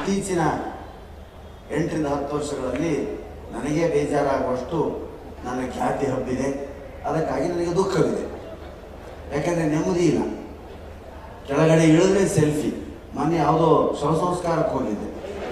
ಇತ್ತೀಚಿನ ಎಂಟರಿಂದ ಹತ್ತು ವರ್ಷಗಳಲ್ಲಿ ನನಗೆ ಬೇಜಾರಾಗುವಷ್ಟು ನನ್ನ ಖ್ಯಾತಿ ಹಬ್ಬಿದೆ ಅದಕ್ಕಾಗಿ ನನಗೆ ದುಃಖವಿದೆ ಯಾಕಂದರೆ ನೆಮ್ಮದಿ ಇಲ್ಲ ಕೆಳಗಡೆ ಇಳಿದ್ರೆ ಸೆಲ್ಫಿ ಮೊನ್ನೆ ಯಾವುದೋ ಶವ ಸಂಸ್ಕಾರಕ್ಕೆ ಹೋಗಿದ್ದೆ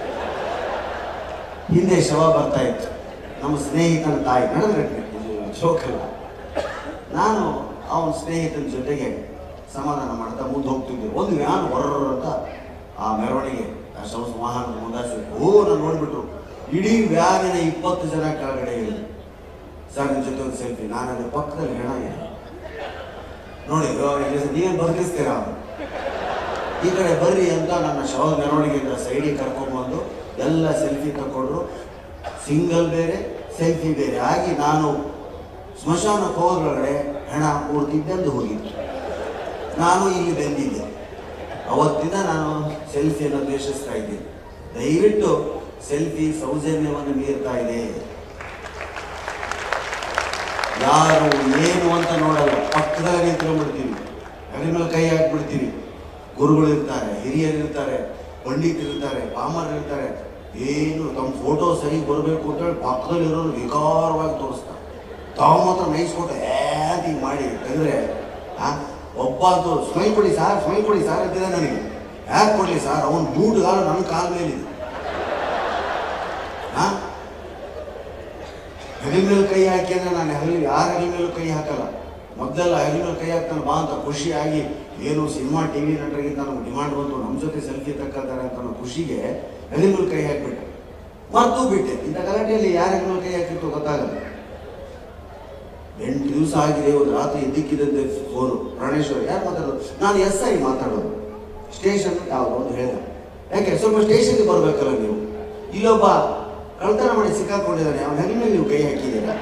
ಹಿಂದೆ ಶವ ಬರ್ತಾ ಇತ್ತು ನಮ್ಮ ಸ್ನೇಹಿತನ ತಾಯಿ ನಡೆದ್ರೆ ಜೋಕಲ್ಲ ನಾನು ಅವನ ಸ್ನೇಹಿತನ ಜೊತೆಗೆ ಸಮಾಧಾನ ಮಾಡ್ತಾ ಮುಂದೆ ಹೋಗ್ತಿದ್ದೆ ಒಂದು ವ್ಯಾನ್ ಹೊರ್ರ ಅಂತ ಆ ಮೆರವಣಿಗೆ ಆ ಶವ ವಾಹನದ ಮುಂದಾಸೆ ಓ ನಾನು ನೋಡ್ಬಿಟ್ರು ಇಡೀ ವ್ಯಾನಿನ ಇಪ್ಪತ್ತು ಜನ ಕೆಳಗಡೆ ಇಳಿದ್ರು ಸರ್ ನಿಮ್ಮ ಜೊತೆ ಒಂದು ಸೆಲ್ಫಿ ನಾನು ಅದ್ರ ಪಕ್ಕದಲ್ಲಿ ಹೆಣ ಇದೆ ನೋಡಿ ನೀವೇನು ಬದುಕಿಸ್ತೀರಾ ಅವ್ರು? ಈ ಕಡೆ ಬರ್ರಿ ಅಂತ ನನ್ನ ಶವ ಮೆರವಣಿಗೆಯಿಂದ ಸೈಡಿಗೆ ಕರ್ಕೊಂಡ್ಬಂದು ಎಲ್ಲ ಸೆಲ್ಫಿ ತಗೊಂಡ್ರು ಸಿಂಗಲ್ ಬೇರೆ ಸೆಲ್ಫಿ ಬೇರೆ ಆಗಿ ನಾನು ಸ್ಮಶಾನ ಹೋದ್ರೊಳಗಡೆ ಹೆಣ ಪೂರ್ತಿ ಬೆಂದು ಹೋಗಿತ್ತು ನಾನು ಇಲ್ಲಿ ಬೆಂದಿದ್ದೆ ಅವತ್ತಿಂದ ನಾನು ಸೆಲ್ಫಿಯನ್ನು ದ್ವೇಷಿಸ್ತಾ ಇದ್ದೀನಿ ದಯವಿಟ್ಟು ಸೆಲ್ಫಿ ಸೌಜನ್ಯವನ್ನು ಮೀರ್ತಾ ಇದೆ ಯಾರು ಏನು ಅಂತ ನೋಡಲ್ಲ ಪಕ್ಕದಾಗ ನಿಂತ್ಕೊಂಡ್ಬಿಡ್ತೀವಿ ಹೆಗಲ ಮೇಲೆ ಕೈ ಹಾಕ್ಬಿಡ್ತೀವಿ ಗುರುಗಳು ಇರ್ತಾರೆ ಹಿರಿಯರು ಇರ್ತಾರೆ ಪಂಡಿತರು ಇರ್ತಾರೆ ಪಾಮರ್ ಇರ್ತಾರೆ ಏನು ತಮ್ಮ ಫೋಟೋ ಸರಿ ಬರಬೇಕು ಅಂತೇಳಿ ಪಕ್ಕದಲ್ಲಿ ಇರೋರು ವಿಕಾರವಾಗಿ ತೋರಿಸ್ತಾರೆ ತಾವು ಮಾತ್ರ ನೈಸ್ಕೊಟ್ಟು ಏದ್ ಹಿಂಗ್ ಮಾಡಿ ತೆಗೆದ್ರೆ ಆ ಒಬ್ಬ ಅಂತೂ ಸ್ಮೈಲ್ ಕೊಡಿ ಸಾರ್ ಸ್ಮೈಲ್ ಕೊಡಿ ಸಾರ್ ಅಂತಿದೆ ನನಗೆ ಯಾಕೆ ಕೊಡ್ಲಿ ಸರ್ ಅವನು ಬೂಟ್ ಕಾಲು ನನ್ನ ಕಾಲ ಮೇಲಿದೆ ಹಾ ಹೆಗಲ ಮೇಲೆ ಕೈ ಹಾಕಿ ಅಂದ್ರೆ ನಾನು ಹೆಗಲಿ ಯಾರ ಹೆಗಲ ಮೇಲೂ ಕೈ ಹಾಕಲ್ಲ ಮೊದಲೆಲ್ಲ ಹೆಗಲ ಮೇಲೆ ಕೈ ಹಾಕ್ತಾನೆ ಬಾ ಅಂತ ಖುಷಿಯಾಗಿ ಏನು ಸಿನಿಮಾ ಟಿ ವಿ ನಟರಿಗಿಂತ ನಮ್ಗೆ ಡಿಮಾಂಡ್ ಬಂತು ನಮ್ಮ ಜೊತೆ ಸೆಲ್ಫಿ ತಕ್ಕಂತಾರೆ ಅಂತ ಅನ್ನೋ ಖುಷಿಗೆ ಹೆಗಲ ಮೇಲೆ ಕೈ ಹಾಕ್ಬಿಟ್ಟೆ ಮರ್ತು ಬಿಟ್ಟೆ ಇಂಥ ಗಲಾಟೆಯಲ್ಲಿ ಯಾರ ಹೆಗಲ ಮೇಲೆ ಕೈ ಹಾಕಿತ್ತು ಗೊತ್ತಾಗಲ್ಲ ಎಂಟು ದಿವಸ ಆಗಿದೆ ಒಂದು ರಾತ್ರಿ ಎದ್ದಕ್ಕಿದ್ದಂತೆ ಫೋನು ಪ್ರಾಣೇಶ್ವರ ಯಾರು ಮಾತಾಡೋದು ನಾನು ಎಸ್ ಐ ಮಾತಾಡೋದು ಸ್ಟೇಷನ್ ಯಾವುದು ಅಂತ ಹೇಳಿದ ಯಾಕೆ ಸ್ವಲ್ಪ ಸ್ಟೇಷನ್ಗೆ ಬರಬೇಕಲ್ಲ ನೀವು ಇಲ್ಲೊಬ್ಬ ಕಳ್ತನ ಮಾಡಿ ಸಿಕ್ಕಾಕೊಂಡಿದ್ದಾನೆ ಅವನ ಹೆಗಲ ಮೇಲೆ ನೀವು ಕೈ ಹಾಕಿದ್ದೀರಾ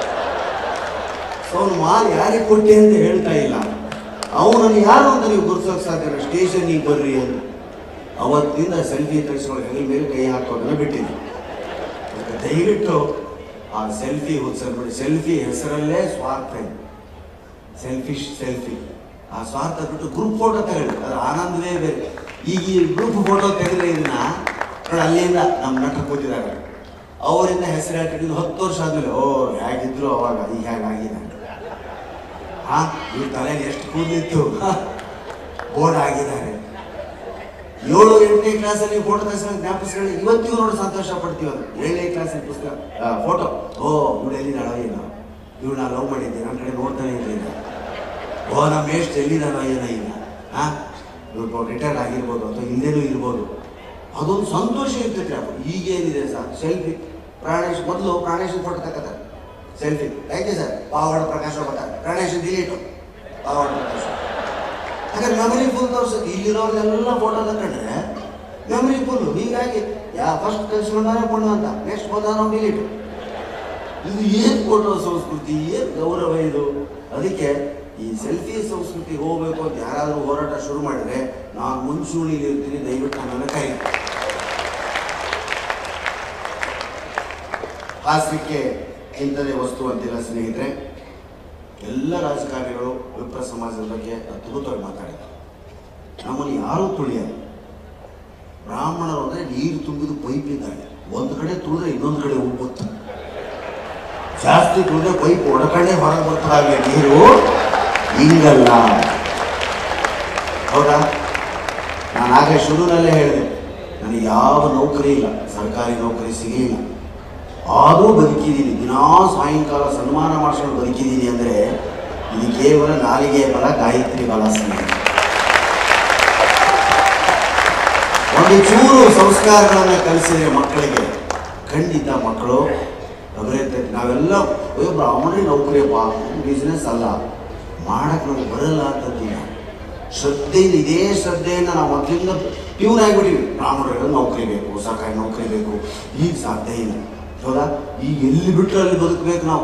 ಸೊ ಅವನು ಮಾಲ್ ಯಾರಿಗೆ ಕೊಟ್ಟೆ ಅಂತ ಹೇಳ್ತಾ ಇಲ್ಲ ಅವನನ್ನು ಯಾರು ಅಂತ ನೀವು ಗುರುತಿಸೋಕೆ ಸಾಧ್ಯ ಇಲ್ಲ ಸ್ಟೇಷನ್ಗೆ ಬರ್ರಿ ಅಂತ ಅವತ್ತಿಂದ ಸೆಲ್ಫಿ ತೆಗೆಸ್ಕೊಂಡು ಹೆಗಲ ಮೇಲೆ ಕೈ ಹಾಕೋದನ್ನ ಬಿಟ್ಟಿದ್ದೆ ಅದಕ್ಕೆ ದಯವಿಟ್ಟು ಆ ಸೆಲ್ಫಿ ಬಿಡಿ ಸೆಲ್ಫಿ ಹೆಸರಲ್ಲೇ ಸ್ವಾರ್ಥ ಇದೆ ಸೆಲ್ಫಿಶ್ ಸೆಲ್ಫಿ ಆ ಸ್ವಾರ್ಥ ಬಿಟ್ಟು ಗ್ರೂಪ್ ಫೋಟೋ ತಗೊಳ್ಳಿ ಅದ್ರ ಆನಂದವೇ ಬೇರೆ ಈಗ ಈ ಗ್ರೂಪ್ ಫೋಟೋ ತೆಗೆದ್ರೆ ಇದನ್ನ ನೋಡಿ ಅಲ್ಲಿಂದ ನಮ್ಮ ನಟ ಕೂತಿದ್ದಾರೆ ಅವರಿಂದ ಹೆಸರು ಹೇಳ್ತಿದ್ದು ಹತ್ತು ವರ್ಷ ಆದ್ಮೇಲೆ ಓ ಹೇಗಿದ್ರು ಅವಾಗ ಈಗ ಹೇಗಾಗಿದೆ ಹಾ ಇವ್ರ ತಲೆಯಲ್ಲಿ ಎಷ್ಟು ಕೂದಲಿತ್ತು ಬೋರ್ಡ್ ಆಗಿದ್ದಾರೆ ಏಳು ಎಂಟನೇ ಕ್ಲಾಸಲ್ಲಿ ಫೋಟೋ ತೆಗೆಸ್ಕೊಂಡು ಜ್ಞಾಪಿಸ್ಕೊಳ್ಳಿ ಇವತ್ತಿಗೂ ನೋಡಿ ಸಂತೋಷ ಪಡ್ತೀವಿ ಅದು ಏಳನೇ ಕ್ಲಾಸಿನ ಪುಸ್ತಕ ಫೋಟೋ ಓ ಇವಳು ಎಲ್ಲಿದ್ದಾಳೋ ಏನೋ ಇವಳು ನಾನು ಲವ್ ಮಾಡಿದ್ದೆ ನನ್ನ ಕಡೆ ನೋಡ್ತಾನೆ ಇರಲಿಲ್ಲ ಓ ನಮ್ಮ ಎಷ್ಟು ಎಲ್ಲಿದ್ದಾನೋ ಏನೋ ಈಗ ಹಾ ಇವ್ರು ರಿಟೈರ್ಡ್ ಆಗಿರ್ಬೋದು ಅಥವಾ ಇಲ್ಲೇನೂ ಇರ್ಬೋದು ಅದೊಂದು ಸಂತೋಷ ಇರ್ತೈತೆ ಅಪ್ಪ ಈಗೇನಿದೆ ಸರ್ ಸೆಲ್ಫಿ ಪ್ರಾಣೇಶ್ ಮೊದಲು ಪ್ರಾಣೇಶ್ ಫೋಟೋ ತಗೋತಾರೆ ಸೆಲ್ಫಿ ಯಾಕೆ ಸರ್ ಪಾವಡ ಪ್ರಕಾಶ ಬರ್ತಾರೆ ಪ್ರಾಣೇಶ್ ಡಿಲೀಟು ಪಾವಡ ಪ್ರಕಾಶ ಯಾಕಂದ್ರೆ ಮೆಮರಿ ಫುಲ್ ತೋರಿಸುತ್ತೆ ಇಲ್ಲಿರೋರ್ದೆಲ್ಲ ಫೋಟೋ ತಗೊಂಡ್ರೆ ಮೆಮರಿ ಫುಲ್ ಹೀಗಾಗಿ ಯಾ ಫಸ್ಟ್ ಕಳ್ಸ್ಕೊಂಡಾರೆ ಕೊಂಡು ಅಂತ ನೆಕ್ಸ್ಟ್ ಬಂದ ನಾವು ಡಿಲೀಟ್ ಇದು ಏನು ಫೋಟೋ ಸಂಸ್ಕೃತಿ ಏನು ಗೌರವ ಇದು ಅದಕ್ಕೆ ಈ ಸೆಲ್ಫಿ ಸಂಸ್ಕೃತಿ ಹೋಗ್ಬೇಕು ಅಂತ ಯಾರಾದರೂ ಹೋರಾಟ ಶುರು ಮಾಡಿದ್ರೆ ನಾನು ಮುಂಚೂಣಿಲಿ ಇರ್ತೀನಿ ದಯವಿಟ್ಟು ನನ್ನನ್ನು ಕೈ ಹಾಸ್ಯಕ್ಕೆ ಇಂಥದೇ ವಸ್ತು ಅಂತಿಲ್ಲ ಸ್ನೇಹಿತರೆ ಎಲ್ಲ ರಾಜಕಾರಣಿಗಳು ವಿಪ್ರ ಸಮಾಜದ ಬಗ್ಗೆ ಅದ್ಭುತವಾಗಿ ಮಾತಾಡಿದ್ದಾರೆ ನಮ್ಮನ್ನು ಯಾರೂ ತುಳಿಯಲ್ಲ ಬ್ರಾಹ್ಮಣರು ಅಂದರೆ ನೀರು ತುಂಬಿದ ಪೈಪ್ ಇದ್ದಾಗ ಒಂದು ಕಡೆ ತುಳಿದ್ರೆ ಇನ್ನೊಂದು ಕಡೆ ಉಬ್ಬುತ್ತೆ ಜಾಸ್ತಿ ತುಳಿದ್ರೆ ಪೈಪ್ ಒಡಕಡೆ ಹೊರಗೆ ಬರ್ತಾವೆ ನೀರು ಹಿಂಗಲ್ಲ ಹೌದಾ ನಾನು ಆಗಲೇ ಶುರುನಲ್ಲೇ ಹೇಳಿದೆ ನನಗೆ ಯಾವ ನೌಕರಿ ಇಲ್ಲ ಸರ್ಕಾರಿ ನೌಕರಿ ಸಿಗಲಿಲ್ಲ ಆದರೂ ಬದುಕಿದ್ದೀನಿ ದಿನಾ ಸಾಯಂಕಾಲ ಸನ್ಮಾನ ಮಾಡಿಸ್ಕೊಂಡು ಬದುಕಿದ್ದೀನಿ ಅಂದರೆ ಇದು ಕೇವಲ ನಾಲಿಗೆ ಬಲ ಗಾಯತ್ರಿ ಬಲ ಸ್ನೇಹಿತ ಒಂದು ಚೂರು ಸಂಸ್ಕಾರಗಳನ್ನು ಕಲಿಸಿದ್ರೆ ಮಕ್ಕಳಿಗೆ ಖಂಡಿತ ಮಕ್ಕಳು ಅಭಿವೃದ್ಧಿ ನಾವೆಲ್ಲ ಅಯ್ಯೋ ಬ್ರಾಹ್ಮಣಿ ನೌಕರಿಯಪ್ಪ ಬಿಸ್ನೆಸ್ ಅಲ್ಲ ಮಾಡಕ್ಕೆ ನಮ್ಗೆ ಬರಲ್ಲ ಅಂತಂದಿಲ್ಲ ಶ್ರದ್ಧೆಯಿಂದ ಇದೇ ಶ್ರದ್ಧೆಯಿಂದ ನಾವು ಮೊದಲಿಂದ ಟ್ಯೂನ್ ಆಗಿಬಿಟ್ಟಿವಿ ಬ್ರಾಹ್ಮಣರಿಗೆ ನೌಕರಿ ಬೇಕು ಸರ್ಕಾರಿ ನೌಕರಿ ಬೇಕು ಈಗ ಸಾಧ್ಯ ಇಲ್ಲ ಹೌದಾ ಈಗ ಎಲ್ಲಿ ಬಿಟ್ಟರೆ ಅಲ್ಲಿ ಬದುಕಬೇಕು ನಾವು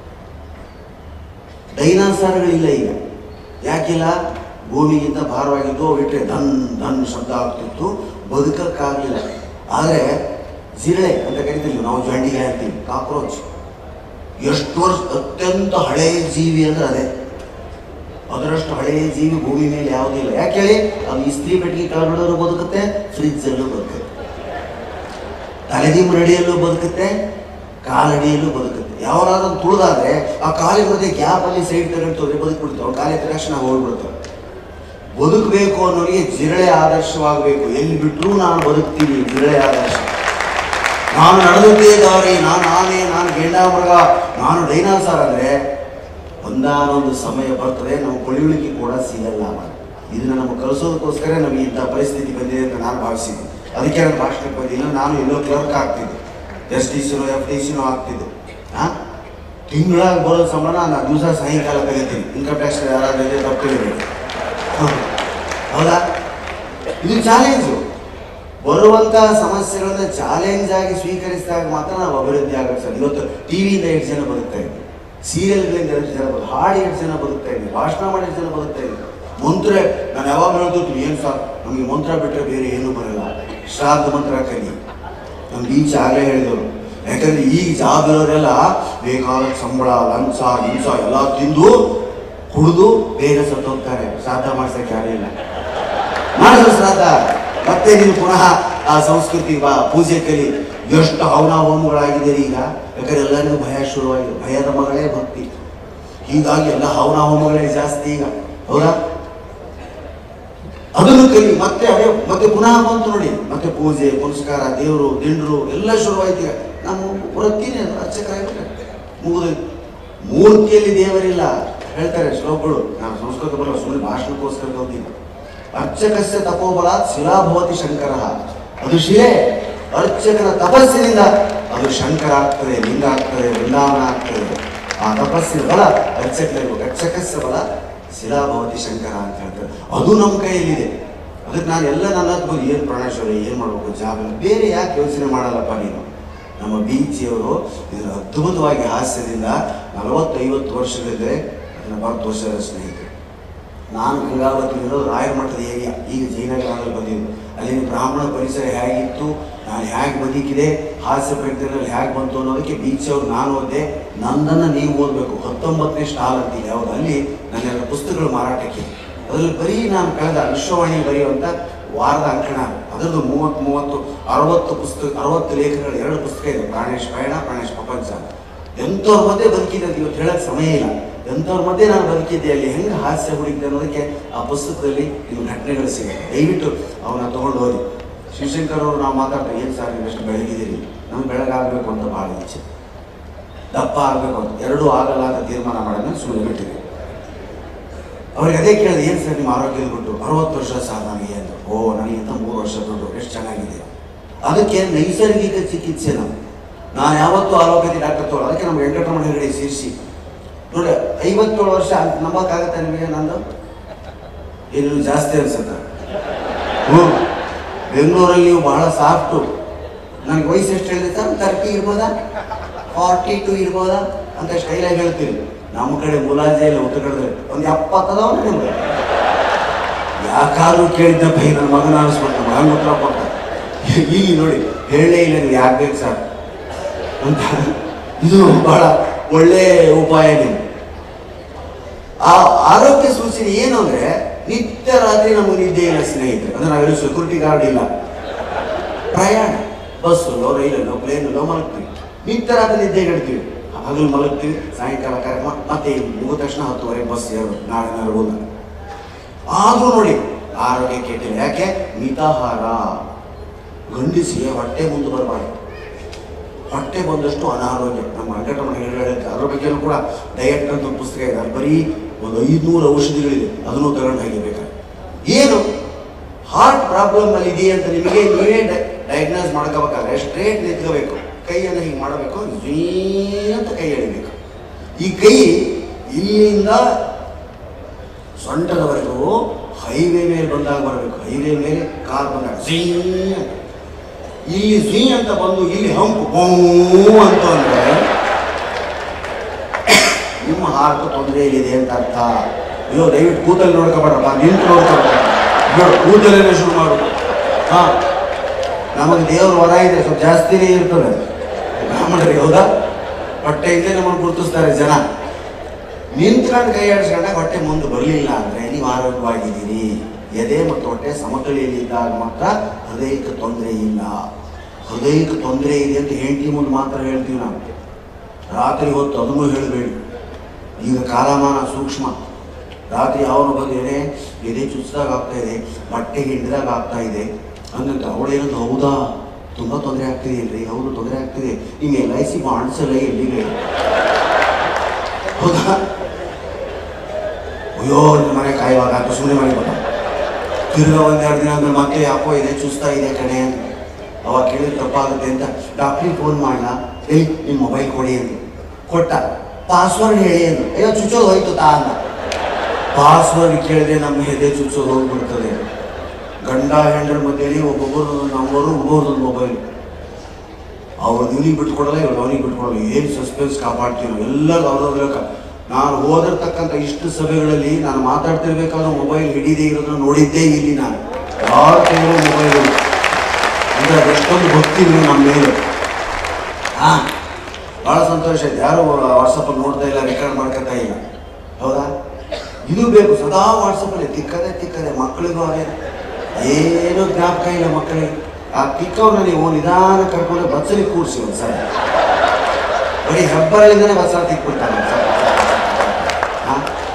ಡೈನಾಸಾರಗಳಿಲ್ಲ ಈಗ ಯಾಕಿಲ್ಲ ಭೂಮಿಗಿಂತ ಭಾರವಾಗಿದ್ದು ಬಿಟ್ಟರೆ ಧನ್ ಧನ್ ಶಬ್ದ ಆಗ್ತಿತ್ತು ಬದುಕಕ್ಕಾಗಲಿಲ್ಲ ಆದರೆ ಜಿರಳೆ ಅಂತ ಕರಿತೀವಿ ನಾವು ಜಂಡಿಗೆ ಅಂತೀವಿ ಕಾಕ್ರೋಚ್ ಎಷ್ಟು ವರ್ಷ ಅತ್ಯಂತ ಹಳೆಯ ಜೀವಿ ಅಂದ್ರೆ ಅದೇ ಅದರಷ್ಟು ಹಳೆಯ ಜೀವಿ ಭೂಮಿ ಮೇಲೆ ಯಾವುದೂ ಇಲ್ಲ ಯಾಕೆ ಹೇಳಿ ಅದು ಇಸ್ತ್ರಿ ಪೆಟ್ಟಿಗೆ ಕೆಳಗಡೆ ಬದುಕುತ್ತೆ ಫ್ರಿಜ್ಜಲ್ಲೂ ಬದುಕುತ್ತೆ ತಲೆದಿಂಬರಡಿಯಲ್ಲೂ ಬದುಕುತ್ತೆ ಕಾಲಡಿಯಲ್ಲೂ ಬದುಕುತ್ತೆ ಯಾವನಾದ್ರೂ ತುಳಿದಾದ್ರೆ ಆ ಕಾಲಿನ ಮಧ್ಯೆ ಗ್ಯಾಪಲ್ಲಿ ಸೈಡ್ ತಗೊಂಡು ಬದುಕ್ಬಿಡ್ತಾವೆ ಅವ್ರ ಕಾಲಿನ ತಕ್ಷಣ ಹೋಗ್ಬಿಡ್ತಾವೆ ಬದುಕಬೇಕು ಅನ್ನೋರಿಗೆ ಜಿರಳೆ ಆದರ್ಶವಾಗಬೇಕು ಎಲ್ಲಿ ಬಿಟ್ಟರೂ ನಾನು ಬದುಕ್ತೀನಿ ಜಿರಳೆ ಆದರ್ಶ ನಾನು ನಡೆದದ್ದೇ ದಾರಿ ನಾನು ಆನೆ ನಾನು ಗೆಂಡಾಮೃಗ ನಾನು ಡೈನಾಸರ್ ಅಂದರೆ ಒಂದಾನೊಂದು ಸಮಯ ಬರ್ತದೆ ನಾವು ಪಳಿಯುಳಿಕೆ ಕೂಡ ಸಿಗಲ್ಲ ಇದನ್ನ ನಮಗೆ ಕಲಿಸೋದಕ್ಕೋಸ್ಕರ ನಮಗೆ ಇಂಥ ಪರಿಸ್ಥಿತಿ ಬಂದಿದೆ ಅಂತ ನಾನು ಭಾವಿಸಿದ್ದೆ ಅದಕ್ಕೆ ನಾನು ಭಾಷಣಕ್ಕೆ ಬಂದಿಲ್ಲ ನಾನು ಎಲ್ಲೋ ಕ್ಲರ್ಕ್ ಆಗ್ತಿದ್ದೆ ಎಸ್ ಡಿ ಸಿನೋ ಎಫ್ ಡಿ ಸಿನೋ ಆಗ್ತಿದ್ದೆ ಹಾಂ ತಿಂಗಳಾಗಿ ಬರೋ ಸಂಬಳ ನಾನು ದಿವಸ ಸಾಯಂಕಾಲ ತೆಗಿತೀನಿ ಇನ್ಕಮ್ ಟ್ಯಾಕ್ಸ್ ಯಾರಾದ್ರೂ ಇದೆ ತಪ್ಪು ತಿಳಿಬೇಡಿ ಹೌದಾ ಇದು ಚಾಲೆಂಜು ಬರುವಂತ ಸಮಸ್ಯೆಗಳನ್ನ ಚಾಲೆಂಜ್ ಆಗಿ ಸ್ವೀಕರಿಸಿದಾಗ ಮಾತ್ರ ನಾವು ಅಭಿವೃದ್ಧಿ ಆಗುತ್ತೆ ಸರ್ ಇವತ್ತು ಟಿವಿಯಿಂದ ಎಷ್ಟು ಜನ ಬದುಕ್ತಾ ಇದ್ದೀವಿ ಸೀರಿಯಲ್ಗಳಿಂದ ಎಷ್ಟು ಜನ ಬದುಕು ಹಾಡು ಎಷ್ಟು ಜನ ಬದುಕ್ತಾ ಇದ್ದೀವಿ ಭಾಷಣ ಮಾಡಿ ಎಷ್ಟು ಜನ ಬದುಕ್ತಾ ಇದ್ದೀವಿ ಮಂತ್ರ ನಾನು ಯಾವಾಗ ಹೇಳ್ತಿರ್ತೀನಿ ಏನು ಸರ್ ನಮಗೆ ಮಂತ್ರ ಬಿಟ್ಟರೆ ಬೇರೆ ಏನೂ ಬರಲ್ಲ ಶ್ರಾದ್ದ ಮಂತ್ರ ಕಲಿ ನಮ್ಗೆ ಈಚೆ ಆಗಲೇ ಹೇಳಿದವರು ಯಾಕಂದ್ರೆ ಈಗ ಜಾಬ್ ಇರೋರೆಲ್ಲ ಬೇಕಾದ ಸಂಬಳ ಲಂಚ ಹಿಂಸ ಎಲ್ಲ ತಿಂದು ಕುಡಿದು ಬೇಗ ಸತ್ತೋಗ್ತಾರೆ ಶ್ರಾದ್ದ ಮಾಡ್ಸಕ್ಕೆ ಯಾರೇ ಇಲ್ಲ ಮಾಡಿದ್ರು ಶ್ರಾದ್ದ ಮತ್ತೆ ನೀನು ಪುನಃ ಆ ಸಂಸ್ಕೃತಿ ಬಾ ಪೂಜೆ ಕಲಿ ಎಷ್ಟು ಹವನ ಹೋಮಗಳಾಗಿದೆ ಈಗ ಯಾಕಂದ್ರೆ ಎಲ್ಲರಿಗೂ ಭಯ ಶುರುವಾಗಿದೆ ಭಯದ ಮಗಳೇ ಭಕ್ತಿ ಹೀಗಾಗಿ ಎಲ್ಲ ಹವನ ಹೋಮಗಳೇ ಜಾಸ್ತಿ ಈಗ ಹೌದಾ ಅದನ್ನು ಕಲಿ ಮತ್ತೆ ಅದೇ ಮತ್ತೆ ಪುನಃ ಬಂತು ನೋಡಿ ಮತ್ತೆ ಪೂಜೆ ಪುನಸ್ಕಾರ ದೇವರು ದಿಂಡ್ರು ಎಲ್ಲ ಶುರುವಾಯ್ತು ಈಗ ನಮ್ಮ ವೃತ್ತಿನೇ ಅದು ಅರ್ಚಕರಾಗ್ಬಿಟ್ಟೆ ಮುಗಿದು ಮೂರ್ತಿಯಲ್ಲಿ ದೇವರಿಲ್ಲ ಹೇಳ್ತಾರೆ ಶ್ಲೋಕಗಳು ನಾನು ಸಂಸ್ಕೃತ ಬರಲ್ಲ ಸುಮ್ಮನೆ ಭಾಷಣಕ್ಕೋಸ್ಕರ ಕಲ್ತೀನಿ ಅರ್ಚಕಸ್ಯ ತಪೋಬಲಾತ್ ಶಿಲಾಭವತಿ ಶಂಕರ ಅದು ಶಿಲೆ ಅರ್ಚಕನ ತಪಸ್ಸಿನಿಂದ ಅದು ಶಂಕರ ಆಗ್ತದೆ ಲಿಂಗ ಆಗ್ತದೆ ವೃಂದಾವನ ಆಗ್ತದೆ ಆ ತಪಸ್ಸಿನ ಬಲ ಅರ್ಚಕರಿರ್ಬೇಕು ಅರ್ಚಕಸ್ಯ ಬಲ ಶಿಲಾಭವತಿ ಶಂಕರ ಅಂತ ಹೇಳ್ತಾರೆ ಅದು ನಮ್ಮ ಕೈಯಲ್ಲಿದೆ ಅದಕ್ಕೆ ನಾನು ಎಲ್ಲ ನನ್ನ ಹತ್ಬೋದು ಏನು ಪ್ರಾಣೇಶ್ವರ ಏನು ಮಾಡಬೇಕು ಜಾಬ್ ಇಲ್ಲ ಬೇರೆ ಯಾಕೆ ಯೋಚನೆ ಮಾಡಲ್ಲಪ್ಪ ನೀನು ನಮ್ಮ ಬೀಚಿಯವರು ಇದನ್ನು ಅದ್ಭುತವಾಗಿ ಹಾಸ್ಯದಿಂದ ನಲವತ್ತೈವತ್ತು ವರ್ಷದಿದ್ದರೆ ಅದನ್ನು ಬಹಳ ವರ್ಷದ ಸ್ನೇಹಿತರು ನಾನು ಗಂಗಾವತಿ ಇರೋದು ರಾಯರ ಮಠದ ಏರಿಯಾ ಈಗ ಜಯನಗರದಲ್ಲಿ ಬಂದಿದ್ದು ಅಲ್ಲಿನ ಬ್ರಾಹ್ಮಣ ಪರಿಸರ ಹೇಗಿತ್ತು ನಾನು ಹೇಗೆ ಬದುಕಿದೆ ಹಾಸ್ಯ ಪ್ರಯತ್ನದಲ್ಲಿ ಹೇಗೆ ಬಂತು ಅನ್ನೋದಕ್ಕೆ ಬೀಚ್ ಅವ್ರು ನಾನು ಓದಿದೆ ನಂದನ್ನು ನೀವು ಓದಬೇಕು ಹತ್ತೊಂಬತ್ತನೇ ಸ್ಟಾಲ್ ಅಂತಿದೆ ಯಾವುದು ಅಲ್ಲಿ ನನ್ನೆಲ್ಲ ಪುಸ್ತಕಗಳು ಮಾರಾಟಕ್ಕೆ ಅದರಲ್ಲಿ ಬರೀ ನಾನು ಕಳೆದ ವಿಶ್ವವಾಣಿ ಬರೆಯುವಂಥ ವಾರದ ಅಂಕಣ ಅದರದ್ದು ಮೂವತ್ತು ಮೂವತ್ತು ಅರವತ್ತು ಪುಸ್ತಕ ಅರವತ್ತು ಲೇಖನಗಳು ಎರಡು ಪುಸ್ತಕ ಇದೆ ಪ್ರಾಣೇಶ್ ಪಯಣ ಪ್ರಾಣೇಶ್ ಪ್ರಪಂಚ ಎಂಥವ್ರ ಮಧ್ಯೆ ಬದುಕಿದೆ ಅಂತ ಇವತ್ತು ಹೇಳಕ್ಕೆ ಸಮಯ ಇಲ್ಲ ಎಂಥವ್ರ ಮಧ್ಯೆ ನಾನು ಬದುಕಿದ್ದೆ ಅಲ್ಲಿ ಹೆಂಗೆ ಹಾಸ್ಯ ಹುಡುಕಿದೆ ಅನ್ನೋದಕ್ಕೆ ಆ ಪುಸ್ತಕದಲ್ಲಿ ಇದು ಘಟನೆಗಳು ಸಿಗುತ್ತೆ ದಯವಿಟ್ಟು ಅವನ್ನ ತೊಗೊಂಡು ಹೋಗಿ ಶಿವಶಂಕರ್ ಅವರು ನಾವು ಮಾತಾಡ್ತಾರೆ ಏನು ಸರ್ ನೀವು ಎಷ್ಟು ಬೆಳಗಿದ್ದೀರಿ ನಮ್ಗೆ ಬೆಳಗಾಗಬೇಕು ಅಂತ ಭಾಳ ಇಚ್ಛೆ ದಪ್ಪ ಆಗಬೇಕು ಅಂತ ಎರಡೂ ಆಗಲ್ಲ ಅಂತ ತೀರ್ಮಾನ ಮಾಡೋದನ್ನ ಸುಮ್ಮನೆ ಬಿಟ್ಟಿದೆ ಅವ್ರಿಗೆ ಅದೇ ಕೇಳಿದೆ ಏನು ಸರ್ ನಿಮ್ಮ ಆರೋಗ್ಯದ ಬಿಟ್ಟು ಅರವತ್ತು ವರ್ಷ ಸರ್ ನನಗೆ ಅಂತ ಓ ನನಗಿಂತ ಮೂರು ವರ್ಷ ದೊಡ್ಡ ಎಷ್ಟು ಚೆನ್ನಾಗಿದೆ ಅದಕ್ಕೆ ನೈಸರ್ಗಿಕ ಚಿಕಿತ್ಸೆ ನಾವು ನಾನು ಯಾವತ್ತೂ ಆರೋಗ್ಯದ ಡಾಕ್ಟರ್ ತಗೊಳ್ಳೋ ಅದಕ್ಕೆ ನಮ್ಮ ವೆಂಕಟರಮಣ ಹೆಗಡೆ ಸೇರಿಸಿ ನೋಡಿ ಐವತ್ತೇಳು ವರ್ಷ ಅಂತ ನಂಬಕ್ಕಾಗತ್ತೆ ನಿಮಗೆ ನಂದು ಏನು ಜಾಸ್ತಿ ಅನ್ಸುತ್ತೆ ಹ್ಞೂ ಬೆಂಗಳೂರಲ್ಲಿ ನೀವು ಬಹಳ ಸಾಫ್ಟು ನನಗೆ ವಯಸ್ಸು ಎಷ್ಟು ಹೇಳಿದೆ ಸರ್ ತರ್ಟಿ ಇರ್ಬೋದಾ ಫಾರ್ಟಿ ಟು ಇರ್ಬೋದಾ ಅಂತ ಸ್ಟೈಲಾಗಿ ಹೇಳ್ತೀರಿ ನಮ್ಮ ಕಡೆ ಮುಲಾಜೆ ಇಲ್ಲ ಉತ್ತರ ಕನ್ನಡದಲ್ಲಿ ಒಂದು ಎಪ್ಪತ್ತದವ ನಿಮ್ಗೆ ಯಾಕಾದ್ರೂ ಕೇಳಿದ್ದಪ್ಪ ಈ ನನ್ನ ಮಗನ ಅನಿಸ್ಬಿಟ್ಟು ಮಗನ ಉತ್ತರ ಕೊಡ್ತಾರೆ ಇಲ್ಲಿ ನೋಡಿ ಹೇಳಲೇ ಇಲ್ಲ ನೀವು ಯಾಕೆ ಬೇಕು ಸರ್ ಅಂತ ಇದು ಬಹಳ ಒಳ್ಳೆ ಉಪಾಯ ನೀವು ಆ ಆರೋಗ್ಯ ಸೂಚನೆ ಏನು ಅಂದ್ರೆ ನಿತ್ಯ ರಾತ್ರಿ ನಮಗೆ ನಿದ್ದೆ ಇಲ್ಲ ಸ್ನೇಹಿತರೆ ಅಂದ್ರೆ ನಾವೆಲ್ಲೂ ಸೆಕ್ಯೂರಿಟಿ ಗಾರ್ಡ್ ಇಲ್ಲ ಪ್ರಯಾಣ ಬಸ್ಸಲ್ಲೋ ರೈಲಲ್ಲೋ ಪ್ಲೇನಲ್ಲೋ ಮಲಗ್ತೀವಿ ನಿತ್ಯ ರಾತ್ರಿ ನಿದ್ದೆ ಗಡ್ತೀವಿ ಹಗಲು ಮಲಗ್ತೀವಿ ಸಾಯಂಕಾಲ ಕಾರ್ಯಕ್ರಮ ಮತ್ತೆ ಮುಗಿದ ತಕ್ಷಣ ಹತ್ತುವರೆ ಬಸ್ ಏರು ನಾಳೆ ನರಗುಲ್ಲ ಆದ್ರೂ ನೋಡಿ ಆರೋಗ್ಯ ಕೆಟ್ಟಿಲ್ಲ ಯಾಕೆ ಮಿತಾಹಾರ ಗಂಡಿಸಿಗೆ ಹೊಟ್ಟೆ ಮುಂದೆ ಬರಬಾರ್ದು ಹೊಟ್ಟೆ ಬಂದಷ್ಟು ಅನಾರೋಗ್ಯ ನಮ್ಮ ವೆಂಕಟರಮಣ ಹೇಳುತ್ತೆ ಅದ್ರ ಬಗ್ಗೆನೂ ಕೂಡ ಡಯಟ್ ಅಂತ ಒಂದು ಪುಸ್ತಕ ಇದೆ ಅಲ್ಲಿ ಬರೀ ಒಂದು ಐದುನೂರು ಔಷಧಿಗಳಿದೆ ಅದನ್ನು ತಗೊಂಡು ಹೋಗಿಬೇಕಾದ್ರೆ ಏನು ಹಾರ್ಟ್ ಪ್ರಾಬ್ಲಮ್ ಅಲ್ಲಿ ಇದೆಯಾ ಅಂತ ನಿಮಗೆ ನೀವೇ ಡಯಾಗ್ನೋಸ್ ಮಾಡ್ಕೋಬೇಕಾದ್ರೆ ಸ್ಟ್ರೇಟ್ ನಿಂತ್ಕೋಬೇಕು ಕೈಯನ್ನು ಹೀಗೆ ಮಾಡಬೇಕು ಝೀ ಅಂತ ಕೈ ಎಳಿಬೇಕು ಈ ಕೈ ಇಲ್ಲಿಂದ ಸೊಂಟದವರೆಗೂ ಹೈವೇ ಮೇಲೆ ಬಂದಾಗ ಬರಬೇಕು ಹೈವೇ ಮೇಲೆ ಕಾರ್ ಬಂದಾಗ ಝೀ ಅಂತ. ಇಲ್ಲಿ ಝೀ ಅಂತ ಬಂದು ಇಲ್ಲಿ ಹಂಪು ಬೂ ಅಂತ ಅಂದ್ರೆ ನಿಮ್ಮ ಹಾರ್ಟ್ ತೊಂದರೆ ಇದೆ ಅಂತ ಅರ್ಥ ಅಯ್ಯೋ ದಯವಿಟ್ಟು ಕೂತಲ್ಲಿ ನೋಡ್ಕೋಬೇಡಪ್ಪ ನಿಂತು ನೋಡ್ಕೋಬೇಡ ನೋಡು ಕೂತಲ್ಲೇ ಶುರು ಮಾಡು ಹಾ ನಮಗೆ ದೇವ್ರ ವರ ಇದೆ ಸ್ವಲ್ಪ ಜಾಸ್ತಿನೇ ಇರ್ತದೆ ಬ್ರಾಹ್ಮಣರಿಗೆ ಹೌದಾ ಹೊಟ್ಟೆಯಿಂದಲೇ ನಮ್ಮನ್ನು ಗುರುತಿಸ್ತಾರೆ ಜನ ನಿಂತ್ಕೊಂಡು ಕೈ ಆಡಿಸ್ಕೊಂಡಾಗ ಹೊಟ್ಟೆ ಮುಂದೆ ಬರಲಿಲ್ಲ ಅಂದರೆ ನೀವು ಆರೋಗ್ಯವಾಗಿದ್ದೀರಿ ಎದೆ ಮತ್ತು ಹೊಟ್ಟೆ ಸಮತಳಿಯಲ್ಲಿದ್ದಾಗ ಮಾತ್ರ ಹೃದಯಕ್ಕೆ ತೊಂದರೆ ಇಲ್ಲ ಹೃದಯಕ್ಕೆ ತೊಂದರೆ ಇದೆ ಅಂತ ಹೆಂಡತಿ ಮುಂದೆ ಮಾತ್ರ ಹೇಳ್ತೀವಿ ನಾವು ರಾತ್ರಿ ಹೊತ್ತು ಅದನ್ನು ಹೇಳಬೇಡಿ ಈಗ ಕಾಲಮಾನ ಸೂಕ್ಷ್ಮ ರಾತ್ರಿ ಅವನು ಬಂದು ಏನೇ ಎದೆ ಚುಚ್ಚಿದಾಗ ಆಗ್ತಾ ಇದೆ ಬಟ್ಟೆಗೆ ಹಿಂಡಿದಾಗ ಆಗ್ತಾ ಇದೆ ಹಂಗಂತ ಅವಳೇನಂತ ಹೌದಾ ತುಂಬ ತೊಂದರೆ ಆಗ್ತಿದೆ ಇಲ್ರಿ ಹೌದು ತೊಂದರೆ ಆಗ್ತಿದೆ ನಿಮ್ಮ ಎಲ್ ಐ ಸಿ ಬಾಂಡ್ಸ್ ಎಲ್ಲ ಎಲ್ಲಿಗೆ ಹೌದಾ ಅಯ್ಯೋ ನಿಮ್ಮ ಮನೆ ಕಾಯುವಾಗ ಅಂತ ಸುಮ್ಮನೆ ಮಾಡಿ ಬಂದ ತಿರ್ಗಾ ಒಂದೆರಡು ದಿನ ಆದ್ಮೇಲೆ ಮತ್ತೆ ಯಾಕೋ ಇದೆ ಚುಸ್ತಾ ಇದೆ ಕಣೆ ಅಂತ ಅವಾಗ ಕೇಳಿದ್ರೆ ತಪ್ಪಾಗುತ್ತೆ ಅಂತ ಡಾಕ್ಟ್ರಿಗೆ ಫೋನ್ ಮಾಡಲ ಏಯ್ ನಿಮ್ಮ ಮೊಬೈಲ್ ಕೊಡಿ ಅಂತ ಕೊಟ್ಟ ಪಾಸ್ವರ್ಡ್ ಹೇಳಿ ಅಂತ ಅಯ್ಯೋ ಚುಚ್ಚೋದು ಹೋಯ್ತು ತಾ ಅಂತ ಪಾಸ್ವರ್ಡ್ ಕೇಳಿದ್ರೆ ನಮ್ಮ ಎದೆ ಚುಚ್ಚೋದು ಹೋಗ್ಬಿಡ್ತದೆ ಗಂಡ ಹೆಂಡರ ಮಧ್ಯೆಯಲ್ಲಿ ಒಬ್ಬೊಬ್ಬರು ನಂಬರು ಒಬ್ಬೊಬ್ರದ್ದು ಮೊಬೈಲ್ ಅವ್ರು ಇವನಿಗೆ ಬಿಟ್ಕೊಡಲ್ಲ ಇವ್ರು ಅವನಿಗೆ ಬಿಟ್ಕೊಡಲ್ಲ ಏನು ಸಸ್ಪೆನ್ಸ್ ಕಾಪಾಡ್ತೀವಿ ಎಲ್ಲರೂ ಅವ್ರವ್ರ ನಾನು ಹೋದಿರ್ತಕ್ಕಂಥ ಇಷ್ಟು ಸಭೆಗಳಲ್ಲಿ ನಾನು ಮಾತಾಡ್ತಿರ್ಬೇಕಾದ್ರೆ ಮೊಬೈಲ್ ಹಿಡಿದೇ ಇರೋದನ್ನ ನೋಡಿದ್ದೇ ಇಲ್ಲಿ ನಾನು ಯಾರ ಕೈಯಲ್ಲೂ ಮೊಬೈಲ್ ಇಲ್ಲ ಅಂದ್ರೆ ಅದೆಷ್ಟೊಂದು ಭಕ್ತಿ ನೀವು ನಮ್ಮ ಮೇಲೆ ಹಾ ಭಾಳ ಸಂತೋಷ ಆಯ್ತು ಯಾರು ವಾಟ್ಸಪ್ಪಲ್ಲಿ ನೋಡ್ತಾ ಇಲ್ಲ ರೆಕಾರ್ಡ್ ಮಾಡ್ಕೊತಾ ಇಲ್ಲ ಹೌದಾ ಇದು ಬೇಕು ಸದಾ ವಾಟ್ಸಪ್ಪಲ್ಲಿ ತಿಕ್ಕದೆ ತಿಕ್ಕದೆ ಮಕ್ಕಳಿಗೂ ಹಾಗೆ ಏನು ಜ್ಞಾಪಕ ಇಲ್ಲ ಮಕ್ಕಳಿಗೆ ಆ ತಿಕ್ಕವ್ರನ್ನ ನೀವು ನಿಧಾನ ಕರ್ಕೊಂಡು ಬಸ್ಸಲ್ಲಿ ಕೂರಿಸಿ ಒಂದ್ಸಲ ಬರೀ ಹೆಬ್ಬರಳಿಂದನೇ ಬಸ್ಸಲ್ಲಿ ತಿಕ್ಬಿಡ್ತಾರೆ ಒಂದ್ಸಲ. ಹಾ?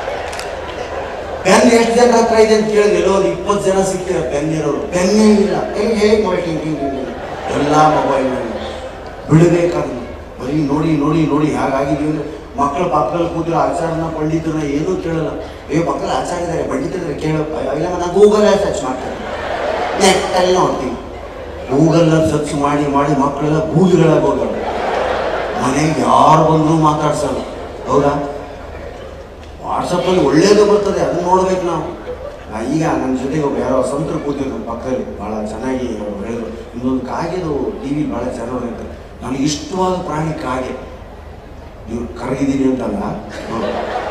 ಪೆನ್ ಎಷ್ಟು ಜನ ಹತ್ರ ಇದೆ ಅಂತ ಕೇಳಿದ್ರೆ ಎಲ್ಲೋ ಒಂದು ಇಪ್ಪತ್ತು ಜನ ಸಿಗ್ತಾರೆ ಪೆನ್ ಇರೋರು ಪೆನ್ನೇ ಇಲ್ಲ ಹೇಗೆ ಹೇಗೆ ಮಾಡಿ ಹಿಂಗೆ ಹಿಂಗೆ ಹಿಂಗೆ ಎಲ್ಲ ಮೊಬೈಲ್ನಲ್ಲಿ ಬಿಡಬೇಕಾದ್ರೆ ಬರೀ ನೋಡಿ ನೋಡಿ ನೋಡಿ ಹಾಗಾಗಿದ್ದೀವಿ ಅಂದ್ರೆ ಮಕ್ಕಳ ಪಕ್ಕದಲ್ಲಿ ಕೂತಿರೋ ಆಚಾರನ ಪಂಡಿತರನ್ನ ಏನೂ ಕೇಳಲ್ಲ ಏ ಮಕ್ಕಳು ಆಚಾರ ಇದ್ದಾರೆ ಪಂಡಿತರಿದ್ದಾರೆ ಕೇಳಪ್ಪ ಇಲ್ಲ ನಾನು ಗೂಗಲಲ್ಲಿ ಸರ್ಚ್ ಮಾಡ್ತೇನೆ ನೆಟ್ಟಲ್ಲಿ ನೋಡ್ತೀನಿ ಗೂಗಲ್ನಲ್ಲಿ ಸರ್ಚ್ ಮಾಡಿ ಮಾಡಿ ಮಕ್ಕಳೆಲ್ಲ ಗೂಗಿಗಳಾಗಿ ಹೋಗೋದು ಮನೆಗೆ ಯಾರು ಬಂದರೂ ಮಾತಾಡ್ಸಲ್ಲ ಹೌದಾ ವಾಟ್ಸಪ್ಪಲ್ಲಿ ಒಳ್ಳೇದು ಬರ್ತದೆ ಅದನ್ನ ನೋಡ್ಬೇಕು ನಾವು ಆ, ಈಗ ನನ್ನ ಜೊತೆಗೆ ಒಬ್ಬ ಯಾರೋ ಸಂತರು ಕೂತಿದ್ರು ನಮ್ಮ ಪಕ್ಕದಲ್ಲಿ ಭಾಳ ಚೆನ್ನಾಗಿ ಅವ್ರು ಹೇಳಿದ್ರು ಇನ್ನೊಂದು ಕಾಗೆದು ಟಿ ವಿ ಭಾಳ ಚೆನ್ನಾಗಿ ಅಂತ ನನಗೆ ಇಷ್ಟವಾದ ಪ್ರಾಣಿ ಕಾಗೆ ನೀವು ಕರಗಿದ್ದೀನಿ ಅಂತಲ್ಲ ನೋಡಿ.